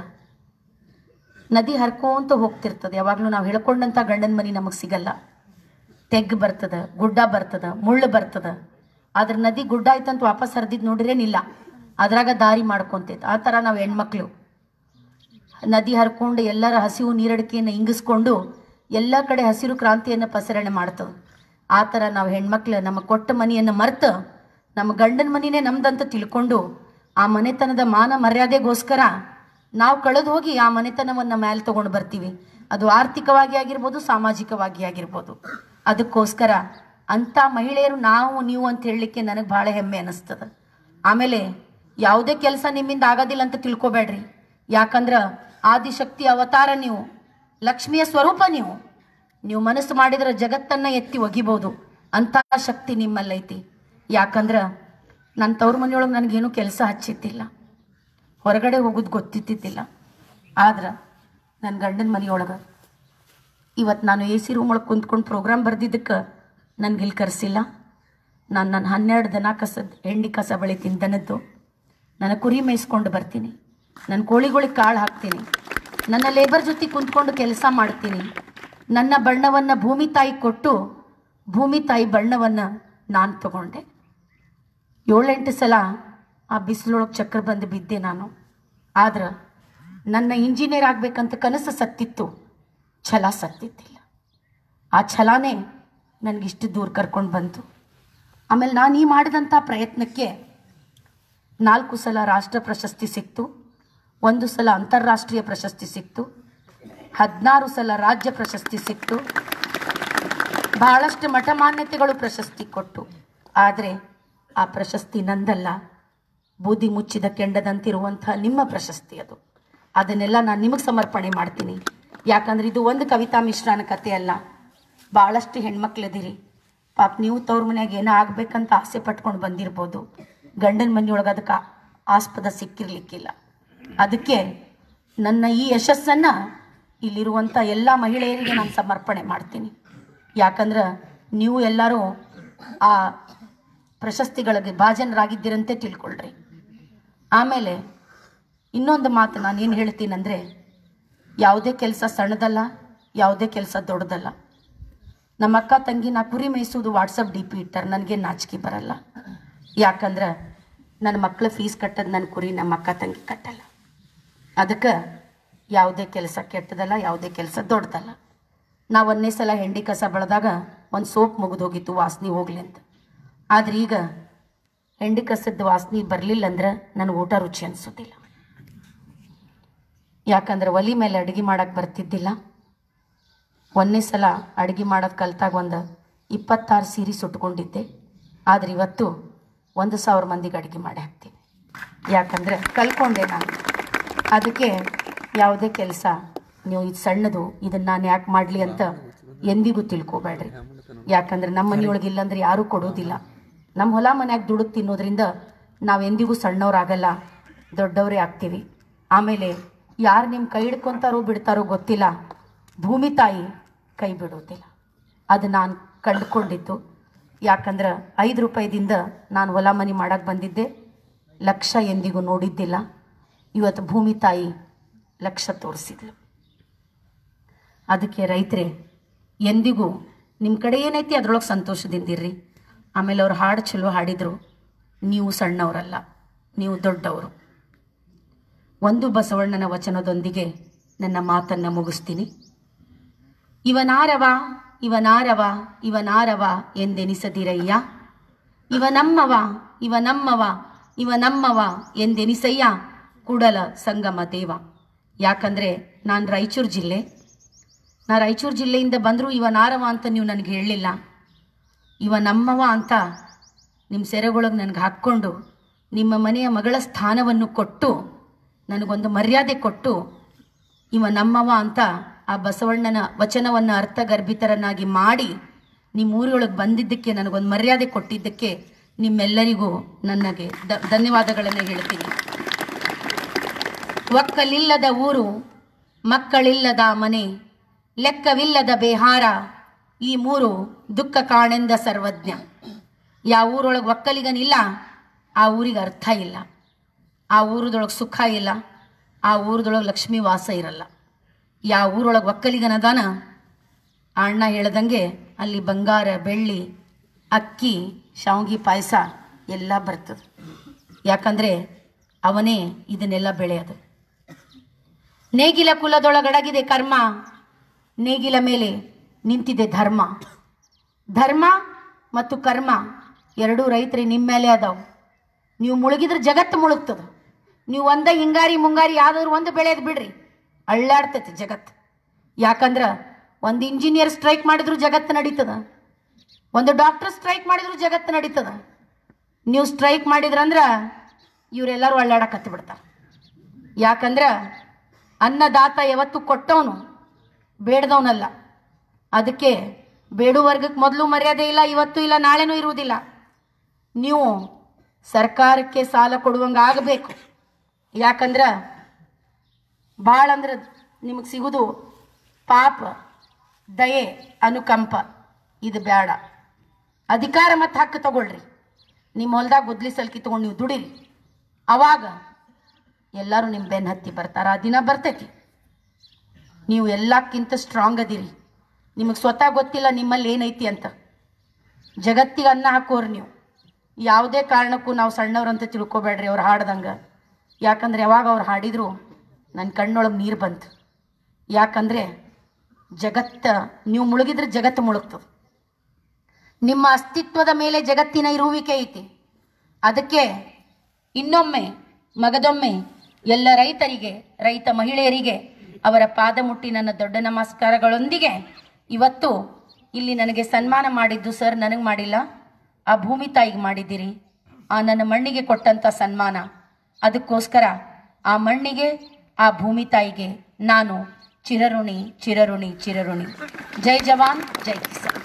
ನದಿ ಹರ್ಕೋಂತ ಹೋಗ್ತಿರ್ತದೆ ಯಾವಾಗಲೂ ನಾವು ಹೇಳ್ಕೊಂಡಂಥ ಗಂಡನ ಮನಿ ನಮಗೆ ಸಿಗಲ್ಲ ತೆಗ್ ಬರ್ತದ ಗುಡ್ಡ ಬರ್ತದ ಮುಳ್ಳು ಬರ್ತದ ಆದ್ರೆ ನದಿ ಗುಡ್ಡ ಆಯ್ತಂತ ವಾಪಸ್ ಹರಿದಿದ್ದು ನೋಡಿರೇನಿಲ್ಲ ಅದ್ರಾಗ ದಾರಿ ಮಾಡ್ಕೊಂತೈತೆ ಆ ಥರ ನಾವು ಹೆಣ್ಮಕ್ಳು ನದಿ ಹರ್ಕೊಂಡು ಎಲ್ಲರ ಹಸಿವು ನೀರಡಿಕೆಯನ್ನು ಇಂಗಿಸ್ಕೊಂಡು ಎಲ್ಲ ಕಡೆ ಹಸಿರು ಕ್ರಾಂತಿಯನ್ನು ಪಸರಣೆ ಮಾಡ್ತವೆ ಆ ಥರ ನಾವು ಹೆಣ್ಮಕ್ಳು ನಮ್ಮ ಕೊಟ್ಟ ಮನೆಯನ್ನು ಮರೆತು ನಮ್ಮ ಗಂಡನ ಮನಿನೇ ನಮ್ದಂತ ತಿಳ್ಕೊಂಡು ಆ ಮನೆತನದ ಮಾನ ಮರ್ಯಾದೆಗೋಸ್ಕರ ನಾವು ಕಳೆದು ಹೋಗಿ ಆ ಮನೆತನವನ್ನು ಮೇಲೆ ತಗೊಂಡು ಬರ್ತೀವಿ ಅದು ಆರ್ಥಿಕವಾಗಿ ಆಗಿರ್ಬೋದು ಸಾಮಾಜಿಕವಾಗಿ ಆಗಿರ್ಬೋದು ಅದಕ್ಕೋಸ್ಕರ ಅಂಥ ಮಹಿಳೆಯರು ನಾವು ನೀವು ಅಂತ ಹೇಳಲಿಕ್ಕೆ ನನಗೆ ಭಾಳ ಹೆಮ್ಮೆ ಅನ್ನಿಸ್ತದೆ ಆಮೇಲೆ ಯಾವುದೇ ಕೆಲಸ ನಿಮ್ಮಿಂದ ಆಗೋದಿಲ್ಲ ಅಂತ ತಿಳ್ಕೊಬೇಡ್ರಿ ಯಾಕಂದ್ರೆ ಆದಿಶಕ್ತಿ ಅವತಾರ ನೀವು ಲಕ್ಷ್ಮಿಯ ಸ್ವರೂಪ ನೀವು ನೀವು ಮನಸ್ಸು ಮಾಡಿದ್ರೆ ಜಗತ್ತನ್ನ ಎತ್ತಿ ಒಗಿಬೋದು ಅಂಥ ಶಕ್ತಿ ನಿಮ್ಮಲ್ಲೈತಿ ಯಾಕಂದ್ರೆ ನನ್ನ ತವ್ರ ಮನೆಯೊಳಗೆ ನನಗೇನು ಕೆಲಸ ಹಚ್ಚಿದ್ದಿಲ್ಲ ಹೊರಗಡೆ ಹೋಗೋದು ಗೊತ್ತಿದ್ದಿದ್ದಿಲ್ಲ ಆದ್ರೆ ನನ್ನ ಗಂಡನ ಮನೆಯೊಳಗೆ ಇವತ್ತು ನಾನು ಎ ಸಿ ರೂಮ್ ಒಳಗೆ ಕುಂತ್ಕೊಂಡು ಪ್ರೋಗ್ರಾಮ್ ಬರ್ದಿದ್ದಕ್ಕೆ ನನಗೆ ಇಲ್ಲಿ ಕರೆಸಿಲ್ಲ ನಾನು ನನ್ನ ಹನ್ನೆರಡು ದನ ಕಸದ ಹೆಂಡಿ ಕಸ ಬೆಳಿತೀನಿ ದನದ್ದು ನನ್ನ ಕುರಿ ಮೇಯಿಸ್ಕೊಂಡು ಬರ್ತೀನಿ ನನ್ನ ಕೋಳಿಗಳಿಗೆ ಕಾಳು ಹಾಕ್ತೀನಿ ನನ್ನ ಲೇಬರ್ ಜೊತೆ ಕುಂತ್ಕೊಂಡು ಕೆಲಸ ಮಾಡ್ತೀನಿ ನನ್ನ ಬಣ್ಣವನ್ನು ಭೂಮಿ ತಾಯಿ ಕೊಟ್ಟು ಭೂಮಿ ತಾಯಿ ಬಣ್ಣವನ್ನು ನಾನು ತಗೊಂಡೆ ಏಳೆಂಟು ಸಲ ಆ ಬಿಸಿಲೊಳಗೆ ಚಕ್ರ ಬಂದು ಬಿದ್ದೆ ನಾನು ಆದ್ರೆ ನನ್ನ ಇಂಜಿನಿಯರ್ ಆಗಬೇಕಂತ ಕನಸು ಸತ್ತಿತ್ತು ಛಲ ಸತ್ತಿದ್ದಿಲ್ಲ ಆ ಛಲನೇ ನನಗಿಷ್ಟು ದೂರ ಕರ್ಕೊಂಡು ಬಂತು ಆಮೇಲೆ ನಾನು ಈ ಮಾಡಿದಂಥ ಪ್ರಯತ್ನಕ್ಕೆ ನಾಲ್ಕು ಸಲ ರಾಷ್ಟ್ರ ಪ್ರಶಸ್ತಿ ಸಿಕ್ತು ಒಂದು ಸಲ ಅಂತಾರಾಷ್ಟ್ರೀಯ ಪ್ರಶಸ್ತಿ ಸಿಕ್ತು ಹದಿನಾರು ಸಲ ರಾಜ್ಯ ಪ್ರಶಸ್ತಿ ಸಿಕ್ತು ಬಹಳಷ್ಟು ಮಠಮಾನ್ಯತೆಗಳು ಪ್ರಶಸ್ತಿ ಕೊಟ್ಟು ಆದರೆ ಆ ಪ್ರಶಸ್ತಿ ನಂದಲ್ಲ ಬೂದಿ ಮುಚ್ಚಿದ ಕೆಂಡದಂತಿರುವಂಥ ನಿಮ್ಮ ಪ್ರಶಸ್ತಿ ಅದು ಅದನ್ನೆಲ್ಲ ನಾನು ನಿಮಗೆ ಸಮರ್ಪಣೆ ಮಾಡ್ತೀನಿ ಯಾಕಂದ್ರೆ ಇದು ಒಂದು ಕವಿತಾ ಮಿಶ್ರನ ಕಥೆ ಅಲ್ಲ ಭಾಳಷ್ಟು ಹೆಣ್ಮಕ್ಳದಿರಿ ಪಾಪ ನೀವು ತವ್ರ ಮನ್ಯಾಗ ಏನೋ ಆಗ್ಬೇಕಂತ ಆಸೆ ಪಟ್ಕೊಂಡು ಬಂದಿರ್ಬೋದು ಗಂಡನ ಮನೆಯೊಳಗೆ ಅದಕ್ಕೆ ಆಸ್ಪದ ಸಿಕ್ಕಿರ್ಲಿಕ್ಕಿಲ್ಲ ಅದಕ್ಕೆ ನನ್ನ ಈ ಯಶಸ್ಸನ್ನು ಇಲ್ಲಿರುವಂಥ ಎಲ್ಲ ಮಹಿಳೆಯರಿಗೆ ನಾನು ಸಮರ್ಪಣೆ ಮಾಡ್ತೀನಿ ಯಾಕಂದ್ರೆ ನೀವು ಎಲ್ಲರೂ ಆ ಪ್ರಶಸ್ತಿಗಳಿಗೆ ಭಾಜನರಾಗಿದ್ದೀರಂತೆ ತಿಳ್ಕೊಳ್ರಿ ಆಮೇಲೆ ಇನ್ನೊಂದು ಮಾತು ನಾನು ಏನು ಹೇಳ್ತೀನಂದರೆ ಯಾವುದೇ ಕೆಲಸ ಸಣ್ಣದಲ್ಲ ಯಾವುದೇ ಕೆಲಸ ದೊಡ್ಡದಲ್ಲ ನಮ್ಮ ಅಕ್ಕ ತಂಗಿ ನಾ ಕುರಿ ಮೇಯಿಸೋದು ವಾಟ್ಸಪ್ ಡಿ ಪಿ ಇಟ್ಟಾರೆ ನನಗೆ ನಾಚಿಕೆ ಬರಲ್ಲ ಯಾಕಂದ್ರೆ ನನ್ನ ಮಕ್ಳ ಫೀಸ್ ಕಟ್ಟೋದು ನನ್ನ ಕುರಿ ನಮ್ಮ ಅಕ್ಕ ತಂಗಿ ಕಟ್ಟಲ್ಲ ಅದಕ್ಕೆ ಯಾವುದೇ ಕೆಲಸ ಕೆಟ್ಟದಲ್ಲ ಯಾವುದೇ ಕೆಲಸ ದೊಡ್ಡದಲ್ಲ ನಾವು ಒಂದೇ ಸಲ ಹೆಂಡಿ ಕಸ ಬೆಳೆದಾಗ ಒಂದು ಸೋಪ್ ಮುಗಿದೋಗಿತ್ತು ವಾಸನೆ ಹೋಗ್ಲಿ ಅಂತ ಆದ್ರೆ ಈಗ ಹೆಂಡಿ ಕಸದ ವಾಸನೆ ಬರಲಿಲ್ಲ ಅಂದ್ರೆ ನನಗೆ ಊಟ ರುಚಿ ಅನಿಸೋದಿಲ್ಲ ಯಾಕಂದ್ರೆ ಒಲಿ ಮೇಲೆ ಅಡುಗೆ ಮಾಡಕ್ಕೆ ಬರ್ತಿದ್ದಿಲ್ಲ ಒಂದನೇ ಸಲ ಅಡುಗೆ ಮಾಡೋದು ಕಲ್ತಾಗ ಒಂದು ಇಪ್ಪತ್ತಾರು ಸೀರೆ ಸುಟ್ಕೊಂಡಿದ್ದೆ ಆದರೆ ಇವತ್ತು ಒಂದು ಸಾವಿರ ಮಂದಿಗೆ ಅಡುಗೆ ಮಾಡಿ ಹಾಕ್ತೀನಿ ಯಾಕಂದರೆ ಕಲ್ಕೊಂಡೆ ನಾನು ಅದಕ್ಕೆ ಯಾವುದೇ ಕೆಲಸ ನೀವು ಇದು ಸಣ್ಣದು ಇದನ್ನು ನಾನು ಯಾಕೆ ಮಾಡಲಿ ಅಂತ ಎಂದಿಗೂ ತಿಳ್ಕೊಬೇಡ್ರಿ ಯಾಕಂದ್ರೆ ನಮ್ಮ ಮನೆಯೊಳಗೆ ಇಲ್ಲಂದ್ರೆ ಯಾರೂ ಕೊಡೋದಿಲ್ಲ ನಮ್ಮ ಹೊಲ ಮನ್ಯಾಗ ದುಡುದು ತಿನ್ನೋದ್ರಿಂದ ನಾವು ಎಂದಿಗೂ ಸಣ್ಣವ್ರಾಗಲ್ಲ ದೊಡ್ಡವರೇ ಆಗ್ತೀವಿ ಆಮೇಲೆ ಯಾರು ನಿಮ್ಮ ಕೈ ಹಿಡ್ಕೊತಾರೋ ಬಿಡ್ತಾರೋ ಗೊತ್ತಿಲ್ಲ ಭೂಮಿ ತಾಯಿ ಕೈ ಬಿಡುವುದಿಲ್ಲ ಅದು ನಾನು ಕಂಡುಕೊಂಡಿದ್ದು ಯಾಕಂದ್ರೆ ಐದು ರೂಪಾಯಿದಿಂದ ನಾನು ಹೊಲ ಮನೆ ಮಾಡಕ್ಕೆ ಬಂದಿದ್ದೆ ಲಕ್ಷ ಎಂದಿಗೂ ನೋಡಿದ್ದಿಲ್ಲ ಇವತ್ತು ಭೂಮಿ ತಾಯಿ ಲಕ್ಷ ತೋರಿಸಿದ್ಲು ಅದಕ್ಕೆ ರೈತರೇ ಎಂದಿಗೂ ನಿಮ್ಮ ಕಡೆ ಏನೈತಿ ಅದ್ರೊಳಗೆ ಸಂತೋಷದಿಂದಿರ್ರಿ ಆಮೇಲೆ ಅವ್ರು ಹಾಡು ಚಲೋ ಹಾಡಿದರು ನೀವು ಸಣ್ಣವರಲ್ಲ ನೀವು ದೊಡ್ಡವರು ಒಂದು ಬಸವಣ್ಣನ ವಚನದೊಂದಿಗೆ ನನ್ನ ಮಾತನ್ನು ಮುಗಿಸ್ತೀನಿ ಇವನಾರವ ಇವನಾರವ ಇವನಾರವ ಎಂದೆನಿಸದಿರಯ್ಯ ಇವ ನಮ್ಮವ ಇವ ನಮ್ಮವ ಇವ ನಮ್ಮವ ಎಂದೆನಿಸಯ್ಯ ಕೂಡಲ ಸಂಗಮ ದೇವ ಯಾಕಂದರೆ ನಾನು ರಾಯಚೂರು ಜಿಲ್ಲೆ ನಾ ರಾಯಚೂರು ಜಿಲ್ಲೆಯಿಂದ ಬಂದರೂ ಇವ ನಾರವ ಅಂತ ನೀವು ನನಗೆ ಹೇಳಲಿಲ್ಲ ಇವ ನಮ್ಮವ ಅಂತ ನಿಮ್ಮ ಸೆರೆಗೊಳಗೆ ನನಗೆ ಹಾಕ್ಕೊಂಡು ನಿಮ್ಮ ಮನೆಯ ಮಗಳ ಸ್ಥಾನವನ್ನು ಕೊಟ್ಟು ನನಗೊಂದು ಮರ್ಯಾದೆ ಕೊಟ್ಟು ಇವ ನಮ್ಮವ ಅಂತ ಆ ಬಸವಣ್ಣನ ವಚನವನ್ನು ಅರ್ಥಗರ್ಭಿತರನ್ನಾಗಿ ಮಾಡಿ ನಿಮ್ಮ ಊರೊಳಗೆ ಬಂದಿದ್ದಕ್ಕೆ ನನಗೊಂದು ಮರ್ಯಾದೆ ಕೊಟ್ಟಿದ್ದಕ್ಕೆ ನಿಮ್ಮೆಲ್ಲರಿಗೂ ನನಗೆ ದ ಧನ್ಯವಾದಗಳನ್ನು ಹೇಳ್ತೀನಿ ಒಕ್ಕಲಿಲ್ಲದ ಊರು ಮಕ್ಕಳಿಲ್ಲದ ಮನೆ ಲೆಕ್ಕವಿಲ್ಲದ ಬೇಹಾರ ಈ ಮೂರು ದುಃಖ ಕಾಣೆಂದ ಸರ್ವಜ್ಞ ಯಾವ ಊರೊಳಗೆ ಒಕ್ಕಲಿಗನಿಲ್ಲ ಆ ಊರಿಗೆ ಅರ್ಥ ಇಲ್ಲ ಆ ಊರದೊಳಗೆ ಸುಖ ಇಲ್ಲ ಆ ಊರದೊಳಗೆ ಲಕ್ಷ್ಮೀ ವಾಸ ಇರಲ್ಲ ಯಾವ ಊರೊಳಗೆ ಒಕ್ಕಲಿಗನದಾನ ಆ ಅಣ್ಣ ಹೇಳ್ದಂಗೆ ಅಲ್ಲಿ ಬಂಗಾರ ಬೆಳ್ಳಿ ಅಕ್ಕಿ ಶಾವ್ಗಿ ಪಾಯಸ ಎಲ್ಲ ಬರ್ತದೆ ಯಾಕಂದರೆ ಅವನೇ ಇದನ್ನೆಲ್ಲ ಬೆಳೆಯೋದು ನೇಗಿಲ ಕುಲದೊಳಗಡಗಿದೆ ಕರ್ಮ ನೇಗಿಲ ಮೇಲೆ ನಿಂತಿದೆ ಧರ್ಮ ಧರ್ಮ ಮತ್ತು ಕರ್ಮ ಎರಡೂ ರೈತರಿ ನಿಮ್ಮ ಮೇಲೆ ಅದಾವು ನೀವು ಮುಳುಗಿದ್ರೆ ಜಗತ್ತು ಮುಳುಗ್ತದ ನೀವು ಒಂದ ಹಿಂಗಾರಿ ಮುಂಗಾರಿ ಯಾವ್ದಾದ್ರು ಒಂದು ಬೆಳೆಯೋದು ಬಿಡ್ರಿ ಅಳ್ಳಾಡ್ತೈತಿ ಜಗತ್ತು ಯಾಕಂದ್ರೆ ಒಂದು ಇಂಜಿನಿಯರ್ ಸ್ಟ್ರೈಕ್ ಮಾಡಿದ್ರು ಜಗತ್ತು ನಡೀತದ ಒಂದು ಡಾಕ್ಟರ್ ಸ್ಟ್ರೈಕ್ ಮಾಡಿದ್ರು ಜಗತ್ತು ನಡೀತದ ನೀವು ಸ್ಟ್ರೈಕ್ ಮಾಡಿದ್ರಂದ್ರೆ ಇವರೆಲ್ಲರೂ ಅಳ್ಳಾಡಕತ್ತು ಬಿಡ್ತಾರೆ ಯಾಕಂದ್ರೆ ಅನ್ನದಾತ ಯಾವತ್ತು ಕೊಟ್ಟವನು ಬೇಡ್ದವನಲ್ಲ ಅದಕ್ಕೆ ಬೇಡು ವರ್ಗಕ್ಕೆ ಮೊದಲು ಮರ್ಯಾದೆ ಇಲ್ಲ ಇವತ್ತು ಇಲ್ಲ ನಾಳೆನೂ ಇರುವುದಿಲ್ಲ ನೀವು ಸರ್ಕಾರಕ್ಕೆ ಸಾಲ ಕೊಡುವಂಗೆ ಆಗಬೇಕು ಯಾಕಂದ್ರೆ ಭಾಳ ಅಂದ್ರೆ ನಿಮಗೆ ಸಿಗೋದು ಪಾಪ ದಯೆ ಅನುಕಂಪ ಇದು ಬೇಡ ಅಧಿಕಾರ ಮತ್ತು ಹಕ್ಕು ತಗೊಳ್ರಿ ನಿಮ್ಮ ಹೊಲ್ದಾಗ ಗುದ್ಲಿ ಸಲ್ಕಿ ತೊಗೊಂಡು ನೀವು ದುಡಿರಿ ಅವಾಗ ಎಲ್ಲರೂ ನಿಮ್ಮ ಬೆನ್ನು ಹತ್ತಿ ಬರ್ತಾರ ಆ ದಿನ ಬರ್ತೈತಿ ನೀವು ಎಲ್ಲಕ್ಕಿಂತ ಸ್ಟ್ರಾಂಗ್ ಅದಿರಿ ನಿಮಗೆ ಸ್ವತಃ ಗೊತ್ತಿಲ್ಲ ನಿಮ್ಮಲ್ಲಿ ಏನೈತಿ ಅಂತ ಜಗತ್ತಿಗೆ ಅನ್ನ ಹಾಕೋರು ನೀವು ಯಾವುದೇ ಕಾರಣಕ್ಕೂ ನಾವು ಸಣ್ಣವ್ರಂತ ತಿಳ್ಕೊಬೇಡ್ರಿ ಅವ್ರು ಹಾಡ್ದಂಗೆ ಯಾಕಂದ್ರೆ ಯಾವಾಗ ಅವ್ರು ಹಾಡಿದ್ರು ನನ್ನ ಕಣ್ಣೊಳಗೆ ನೀರು ಬಂತು ಯಾಕಂದರೆ ಜಗತ್ತ ನೀವು ಮುಳುಗಿದ್ರೆ ಜಗತ್ತು ಮುಳುಗ್ತದೆ ನಿಮ್ಮ ಅಸ್ತಿತ್ವದ ಮೇಲೆ ಜಗತ್ತಿನ ಇರುವಿಕೆ ಐತಿ ಅದಕ್ಕೆ ಇನ್ನೊಮ್ಮೆ ಮಗದೊಮ್ಮೆ ಎಲ್ಲ ರೈತರಿಗೆ ರೈತ ಮಹಿಳೆಯರಿಗೆ ಅವರ ಪಾದ ಮುಟ್ಟಿ ನನ್ನ ದೊಡ್ಡ ನಮಸ್ಕಾರಗಳೊಂದಿಗೆ ಇವತ್ತು ಇಲ್ಲಿ ನನಗೆ ಸನ್ಮಾನ ಮಾಡಿದ್ದು ಸರ್ ನನಗೆ ಮಾಡಿಲ್ಲ ಆ ಭೂಮಿ ತಾಯಿಗೆ ಮಾಡಿದ್ದೀರಿ ಆ ನನ್ನ ಮಣ್ಣಿಗೆ ಕೊಟ್ಟಂಥ ಸನ್ಮಾನ ಅದಕ್ಕೋಸ್ಕರ ಆ ಮಣ್ಣಿಗೆ ಆ ಭೂಮಿ ತಾಯಿಗೆ ನಾನು ಚಿರಋಣಿ ಚಿರಋಣಿ ಚಿರಋಣಿ ಜೈ ಜವಾನ್ ಜೈ ಕಿಸಾನ್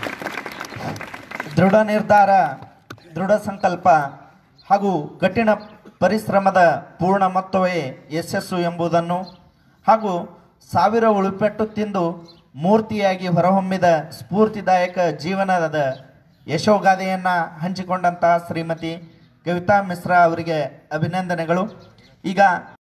ದೃಢ ನಿರ್ಧಾರ ದೃಢ ಸಂಕಲ್ಪ ಹಾಗೂ ಕಠಿಣ ಪರಿಶ್ರಮದ ಪೂರ್ಣ ಮೊತ್ತವೇ ಯಶಸ್ಸು ಎಂಬುದನ್ನು ಹಾಗೂ ಸಾವಿರ ಉಳುಪೆಟ್ಟು ತಿಂದು ಮೂರ್ತಿಯಾಗಿ ಹೊರಹೊಮ್ಮಿದ ಸ್ಫೂರ್ತಿದಾಯಕ ಜೀವನದ ಯಶೋಗಾಥೆಯನ್ನು ಹಂಚಿಕೊಂಡಂತಹ ಶ್ರೀಮತಿ ಕವಿತಾ ಮಿಶ್ರಾ ಅವರಿಗೆ ಅಭಿನಂದನೆಗಳು ಈಗ